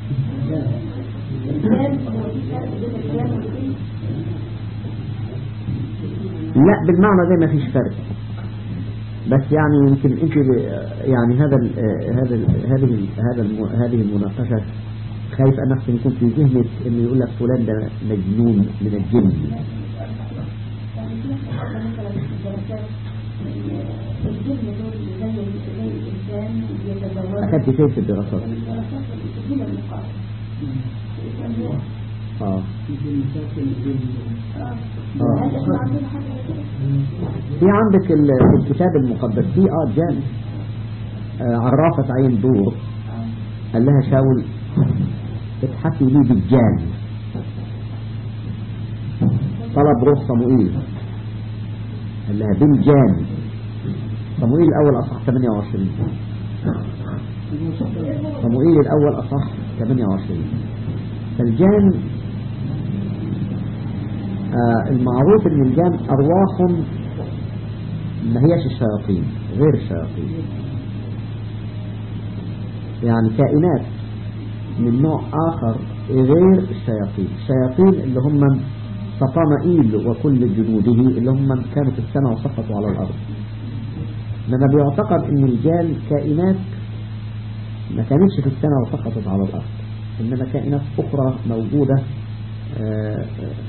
Speaker 1: لا بالمعنى ده ما فيش فرق بس يعني يمكن انت يعني هذا ال هذا ال هذه ال هذا الم هذه المناقشه خايف ان احسن يكون في ذهنك انه يقول لك فلان ده مجنون من الجن أخذت فين في الدراسات آه. آه. في عندك الكتاب المقدس في اه جان آه عرافة عين دور قال لها شاول اتحكي لي بالجان طلب روح صموئيل قال لها بالجان صموئيل الأول أصح 28 صموئيل الأول أصح 28 فالجان آه المعروف ان الجان ارواح ما هيش الشياطين غير الشياطين يعني كائنات من نوع اخر غير الشياطين الشياطين اللي هم سطانائيل وكل جنوده اللي هم كانوا في السماء وسقطوا على الارض لما بيعتقد ان الجان كائنات ما كانتش في السماء وسقطت على الارض انما كائنات اخرى موجودة آه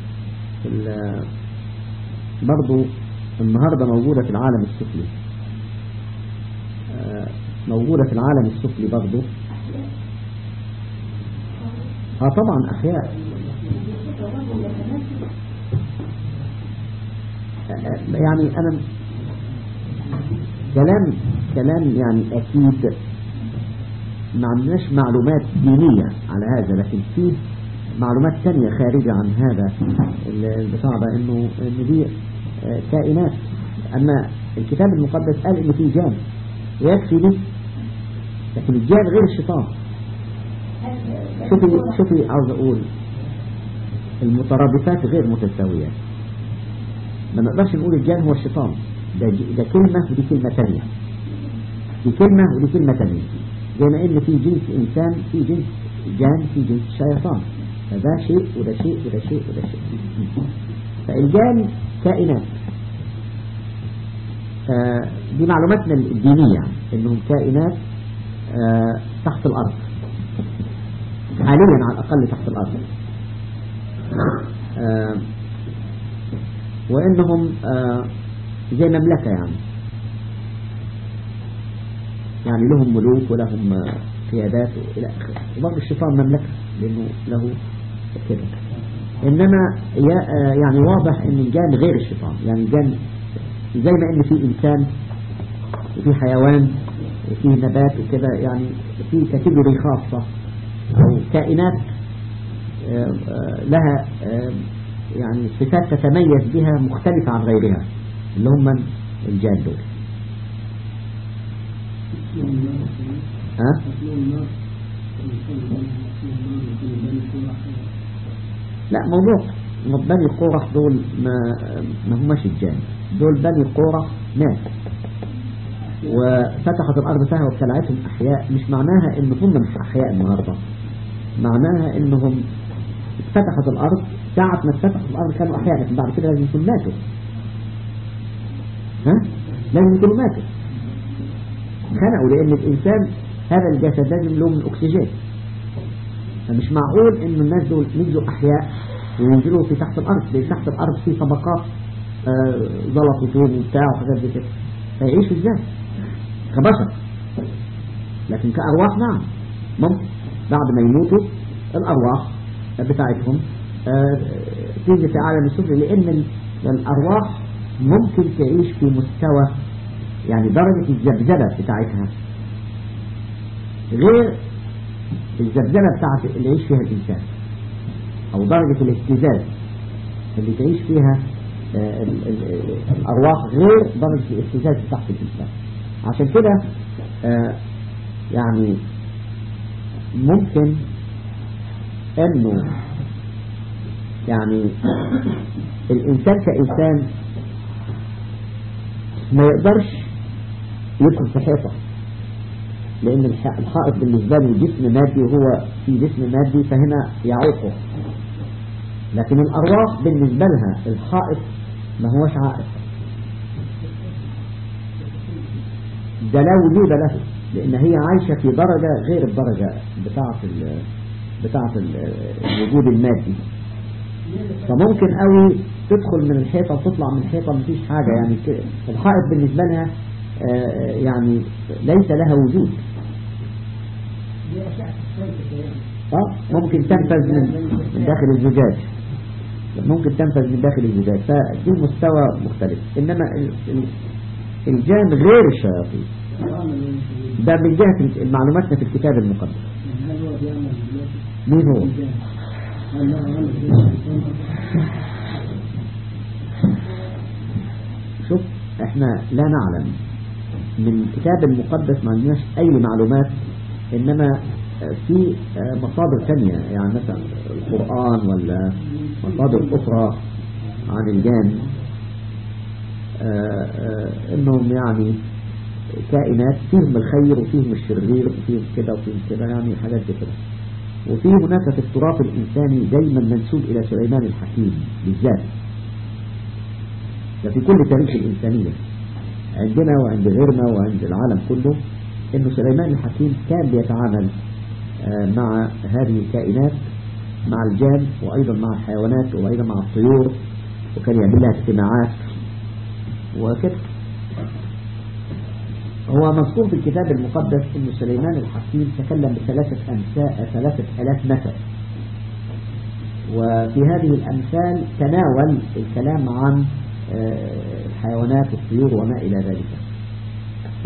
Speaker 1: برضو النهاردة موجودة في العالم السفلي موجودة في العالم السفلي برضو اه طبعا احياء يعني انا كلام كلام يعني اكيد ما عندناش معلومات دينية على هذا لكن فيه معلومات ثانية خارجة عن هذا البتاع ده انه ان دي كائنات اما الكتاب المقدس قال ان في جان ويكفي دي لكن الجان غير الشيطان شوفي شوفي عاوز اقول المترادفات غير متساوية ما نقدرش نقول الجان هو الشيطان ده, ده كلمة ودي كلمة ثانية دي كلمة ودي كلمة ثانية زي ما ان في جنس انسان في جنس جان في جنس شيطان فده شيء وده شيء وده شيء وده شيء فالجان كائنات آه دي معلوماتنا الدينية انهم كائنات آه تحت الارض حاليا على الاقل تحت الارض آه وانهم زي مملكة يعني يعني لهم ملوك ولهم آه، قيادات إلى آخره وبرضه الشيطان مملكة لأنه له كده إنما يا- آه، يعني واضح إن الجان غير الشيطان يعني الجان زي ما إن في إنسان وفي حيوان وفي نبات وكده يعني في كاتيجوري خاصة أو كائنات آه، آه، لها آه، يعني صفات تتميز بها مختلفة عن غيرها اللي هم من؟ الجان دول ها؟ لا موضوع بني قورح دول ما ما هماش الجان دول بني قورح ناس وفتحت الأرض فيها وابتلعتهم أحياء مش معناها إن هم مش أحياء النهاردة معناها إنهم اتفتحت الأرض ساعة ما اتفتحت الأرض كانوا أحياء لكن بعد كده لازم يكونوا ماتوا ها؟ لازم يكونوا ماتوا خنقوا لأن الإنسان هذا الجسد لازم له من أكسجين فمش معقول إن الناس دول نزلوا أحياء وينزلوا في تحت الأرض لأن تحت الأرض في طبقات آه، زلط وطين وبتاع وحاجات زي كده فيعيشوا ازاي كبشر لكن كأرواح نعم ممكن بعد ما يموتوا الأرواح بتاعتهم آه، تيجي في عالم السفلي لأن ال- الأرواح ممكن تعيش في مستوى يعني درجة الذبذبة بتاعتها غير الذبذبة بتاعت اللي يعيش فيها الإنسان أو درجة الاهتزاز اللي تعيش فيها آه، ال- ال- الأرواح غير درجة الاهتزاز بتاعت الإنسان عشان كده آه، يعني ممكن انه يعني الانسان كانسان ما يقدرش يدخل في حيطه لان الح- الحائط بالنسبه له جسم مادي وهو في جسم مادي فهنا يعوقه لكن الارواح بالنسبه لها الحائط ما هوش عائق ده لا وجود له لان هي عايشه في درجه غير الدرجه بتاعه ال بتاعه ال- الوجود المادي فممكن قوي تدخل من الحيطه وتطلع من الحيطه مفيش حاجه يعني ك- الحائط بالنسبه لها آه، يعني ليس لها وجود اه ممكن تنفذ من من داخل الزجاج ممكن تنفذ من داخل الزجاج فدي مستوى مختلف انما ال- ال- الجان غير الشياطين ده من جهة معلوماتنا في الكتاب المقدس مين هو شوف احنا لا نعلم من الكتاب المقدس ما عندناش اي معلومات انما في مصادر تانية يعني مثلا القرآن ولا مصادر اخرى عن الجان آه، آه، انهم يعني كائنات فيهم الخير وفيهم الشرير وفيهم كده وفيهم كده يعني حاجات زي كده وفي هناك في التراث الإنساني دايما منسوب إلى سليمان الحكيم بالذات ده في كل تاريخ الإنسانية عندنا وعند غيرنا وعند العالم كله إنه سليمان الحكيم كان بيتعامل آه، مع هذه الكائنات مع الجان وأيضا مع الحيوانات وأيضا مع الطيور وكان يعمل لها اجتماعات وكده هو مذكور في الكتاب المقدس أن سليمان الحكيم تكلم بثلاثة أمثال ثلاثة آلاف مثل وفي هذه الأمثال تناول الكلام عن آه، الحيوانات والطيور وما إلى ذلك ف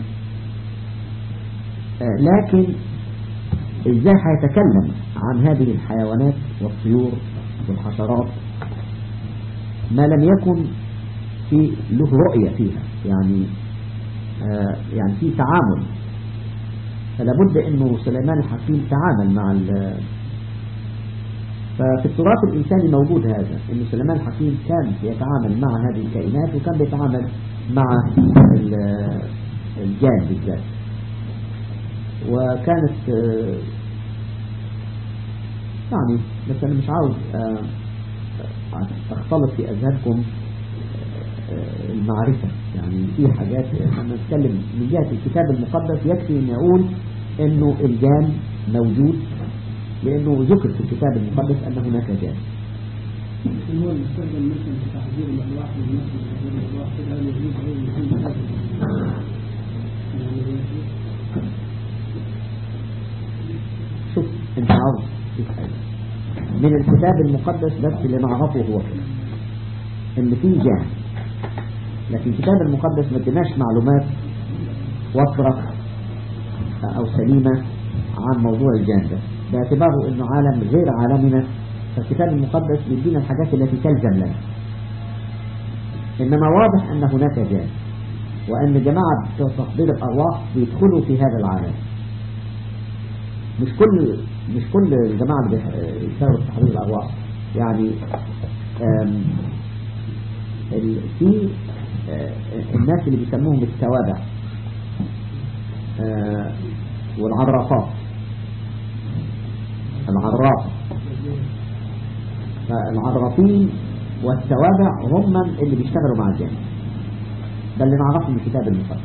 Speaker 1: آه، لكن ازاي هيتكلم عن هذه الحيوانات والطيور والحشرات ما لم يكن في له رؤية فيها يعني آه يعني في تعامل فلا بد انه سليمان الحكيم تعامل مع ال ففي التراث الإنساني موجود هذا إن سليمان الحكيم كان يتعامل مع هذه الكائنات وكان بيتعامل مع ال- الجان بالذات وكانت آه، يعني بس أنا مش عاوز آه، أختلط في أذهانكم آه، المعرفة يعني في حاجات لما نتكلم من جهة الكتاب المقدس يكفي أن يقول أنه الجان موجود لأنه ذكر في الكتاب المقدس أن هناك جان
Speaker 5: هو المستخدم مثلا في تحذير الأرواح من نفس تحذير الأرواح كده هل يجوز أو يكون هذا؟ يعني
Speaker 1: شوف انت عاوز تسأل من الكتاب المقدس بس اللي نعرفه هو كده ان في جان لكن الكتاب المقدس ما اديناش معلومات وفرة او سليمة عن موضوع الجان ده باعتباره انه عالم غير عالمنا فالكتاب المقدس بيدينا الحاجات التي تلزم لنا انما واضح ان هناك جان وان جماعة بتوع تحضير الارواح بيدخلوا في هذا العالم مش كل مش كل الجماعة اللي بيشتغلوا في تحضير الارواح يعني آم، ال- في آه، الناس اللي بيسموهم التوابع آه، والعرافات العرافة فالعرافين والتوابع هم اللي بيشتغلوا مع الجن ده اللي نعرفه من الكتاب المقدس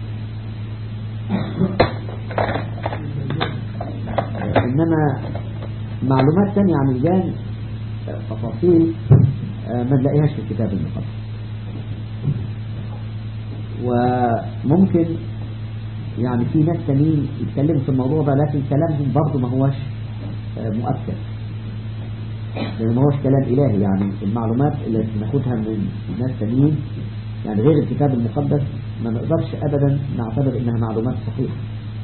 Speaker 1: إنما معلومات تانية عن الجان آه، تفاصيل آه، ما نلاقيهاش في الكتاب المقدس وممكن يعني في ناس تانيين يتكلموا في الموضوع ده لكن كلامهم برضه ما هوش آه، مؤكد لأن ما هوش كلام إلهي يعني المعلومات اللي ناخدها من ناس تانيين يعني غير الكتاب المقدس ما نقدرش أبدا نعتبر إنها معلومات صحيحة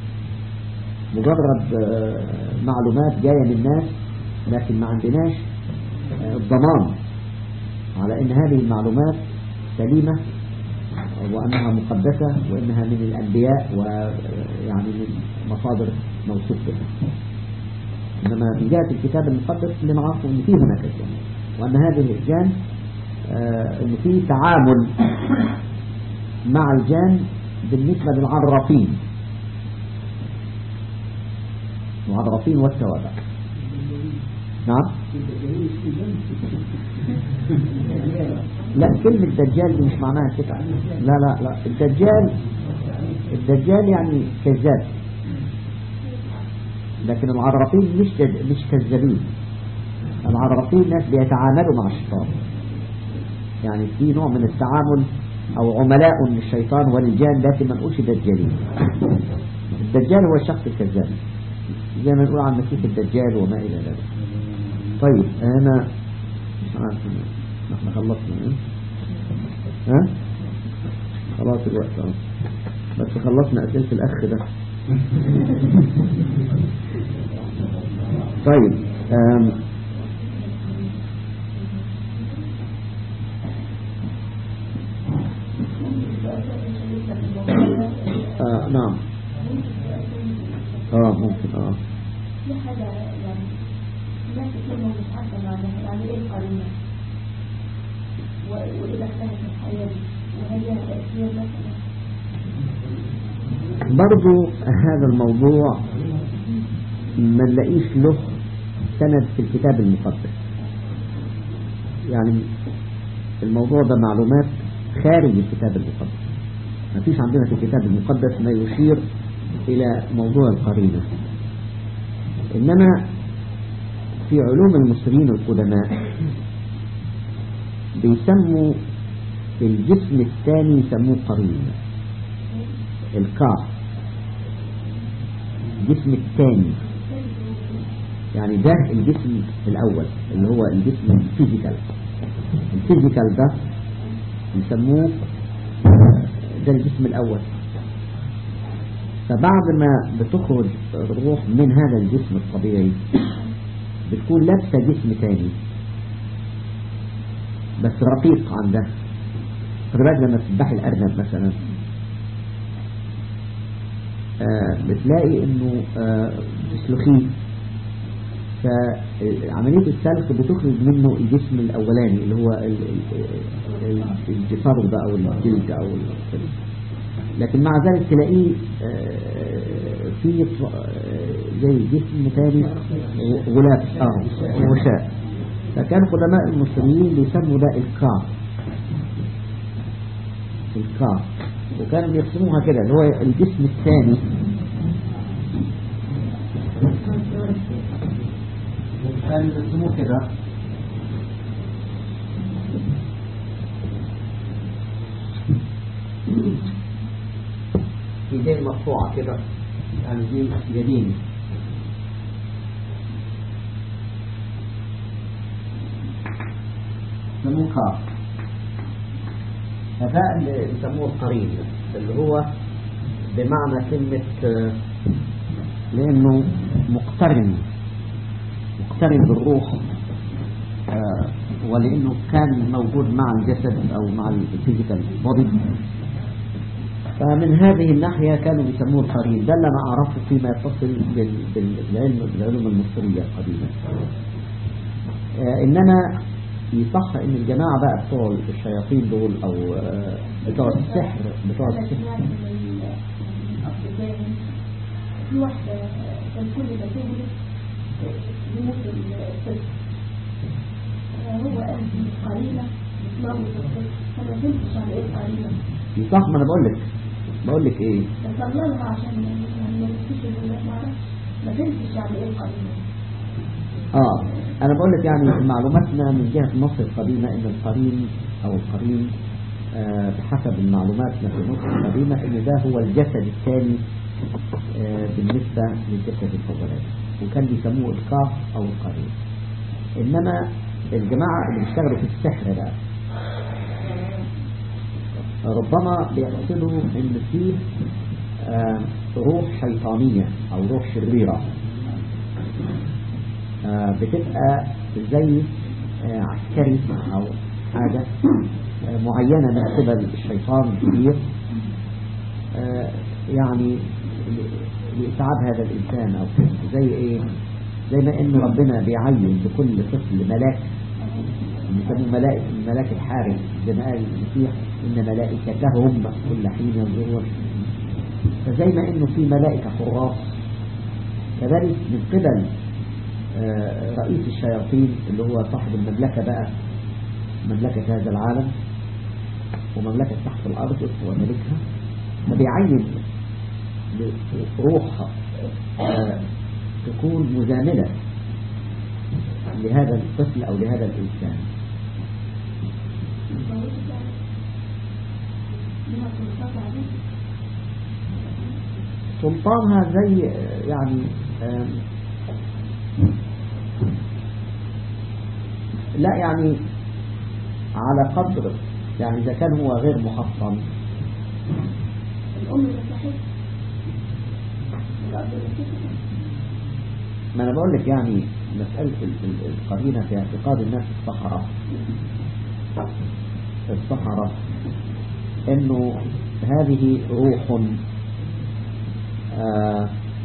Speaker 1: مجرد آه، معلومات جاية من ناس لكن ما عندناش آه، الضمان على إن هذه المعلومات سليمة وأنها مقدسة وأنها من الأنبياء ويعني من مصادر موثوق بها إنما من جهة الكتاب المقدس اللي نعرفه أن فيه هناك الجان وأن هذه الجان آه، أن فيه تعامل مع الجان بالنسبة للعرافين العرافين والتوابع نعم لا كلمة دجال دي مش معناها كده لا لا لا الدجال الدجال يعني كذاب لكن العرافين مش كذ- مش كذابين العرافين ناس بيتعاملوا مع الشيطان يعني في نوع من التعامل او عملاء للشيطان والجان لكن ما نقولش دجالين الدجال هو الشخص الكذاب زي ما نقول عن المسيح الدجال وما الى ذلك طيب انا مش عارف احنا خلصنا ايه ها خلاص الوقت اه بس خلصنا اسئله الاخ ده طيب آم. آه نعم اه ممكن اه
Speaker 4: في حاجة يعني ناس كتير ما مش عارفة معناها يعني ايه القرينة و- وايه دخلها في الحياة دي وهل لها تأثير مثلا
Speaker 1: برضو هذا الموضوع ما نلاقيش له سند في الكتاب المقدس يعني الموضوع ده معلومات خارج الكتاب المقدس ما فيش عندنا في الكتاب المقدس ما يشير إلى موضوع القرينة إنما في علوم المصريين القدماء بيسموا الجسم الثاني يسموه قرينة الكار الجسم الثاني يعني ده الجسم الأول اللي هو الجسم الفيزيكال الفيزيكال ده يسموه ده الجسم الأول فبعد ما بتخرج الروح من هذا الجسم الطبيعي بتكون لابسة جسم تاني بس رقيق عن ده خلي بالك لما تذبحي الأرنب مثلا آه بتلاقي انه آه تسلخيه فعملية السلخ بتخرج منه الجسم الأولاني اللي هو ال- ال- ال- الجفر ده أو الجلد أو ال- لكن مع ذلك تلاقيه آه، في ط- آه، زي جسم ثاني غ- غلاف اه غشاء فكان قدماء المصريين بيسموا ده الكار الكار وكانوا بيقسموها كده اللي هو الجسم الثاني كانوا بيقسموه كده ايدين مقطوعة كده يعني دي يدين يسموه كاف فده اللي يسموه القرين اللي هو بمعنى كلمة آه، لأنه مقترن مقترن بالروح آه، ولأنه كان موجود مع الجسد أو مع الفيزيكال بودي فمن هذه الناحية كانوا بيسموه القرين ده اللي أنا أعرفه فيما يتصل بال- بال- بالعلم بالعلوم المصرية القديمة آه، إنما يصح إن الجماعة بقى بتوع الشياطين دول أو آه، بتوع السحر بتوع
Speaker 4: أنا
Speaker 1: السحر
Speaker 4: سمعت من من أخ تاني في واحدة كان كل ما تولد يموت الطفل هو قال دي قليلة بتموت الطفل فما فهمتش على إيه قليلة
Speaker 1: يصح ما أنا بقول لك بقول لك إيه
Speaker 4: بصللها عشان يعني ما يمسكش ما معرفش ما فهمتش على إيه قليلة
Speaker 1: آه أنا بقول لك يعني معلوماتنا من جهة مصر القديمة إن القرين أو القرين آه بحسب المعلومات في مصر القديمة إن ده هو الجسد الثاني آه بالنسبة للجسد الفضلات وكان بيسموه الكاف أو القرين إنما الجماعة اللي بيشتغلوا في السحر بقى ربما بيقصدوا إن فيه آه روح شيطانية أو روح شريرة آه، بتبقى زي آه، عسكري أو حاجة آه، معينة من قبل الشيطان الكبير آه، يعني ل- لإتعاب هذا الإنسان أو كده زي إيه زي ما إن ربنا بيعين لكل طفل ملاك يسموه ملائكة الملاك الحارس زي ما قال المسيح إن ملائكتهم كل حين ينظرون فزي ما إنه في ملائكة حراس كذلك من قبل آه، رئيس الشياطين اللي هو صاحب المملكة بقى مملكة هذا العالم ومملكة تحت الأرض وملكها فبيعين روح آه، تكون مزامنة لهذا الطفل أو لهذا الإنسان
Speaker 4: لها سلطات عليه
Speaker 1: سلطانها زي آه، يعني آم، لا يعني على قدر يعني إذا كان هو غير محصن
Speaker 4: الأم اللي صحيح الأب اللي صحيح
Speaker 1: ما أنا بقول لك يعني مسألة ال- ال- القرينة في اعتقاد الناس الصحراء الصحراء إنه هذه روح آه،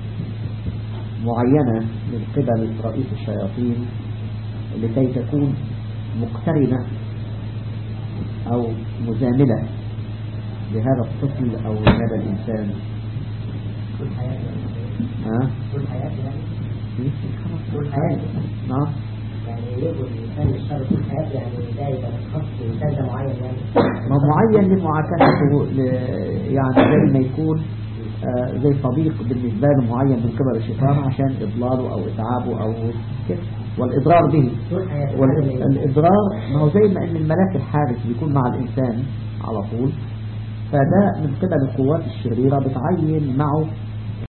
Speaker 1: معينة من قبل رئيس الشياطين لكي تكون مقترنة أو مزاملة لهذا الطفل أو لهذا الإنسان
Speaker 3: طول حياته
Speaker 1: ها؟
Speaker 3: طول حياته يعني
Speaker 1: طول حياته نعم
Speaker 3: يعني يقول الإنسان يشتغل طول حياته يعني ده يبقى متخصص الإنسان ده معين يعني
Speaker 1: ما معين لمعاكسته ل- يعني زي ما يكون آه، زي صديق بالنسبة له معين من قبل الشيطان عشان إضلاله أو إتعابه أو كده والإضرار به
Speaker 3: طول حياته لحد ما يموت.
Speaker 1: والإضرار ما هو زي ما إن الملاك الحارس بيكون مع الإنسان على طول فده من قبل القوات الشريرة بتعين معه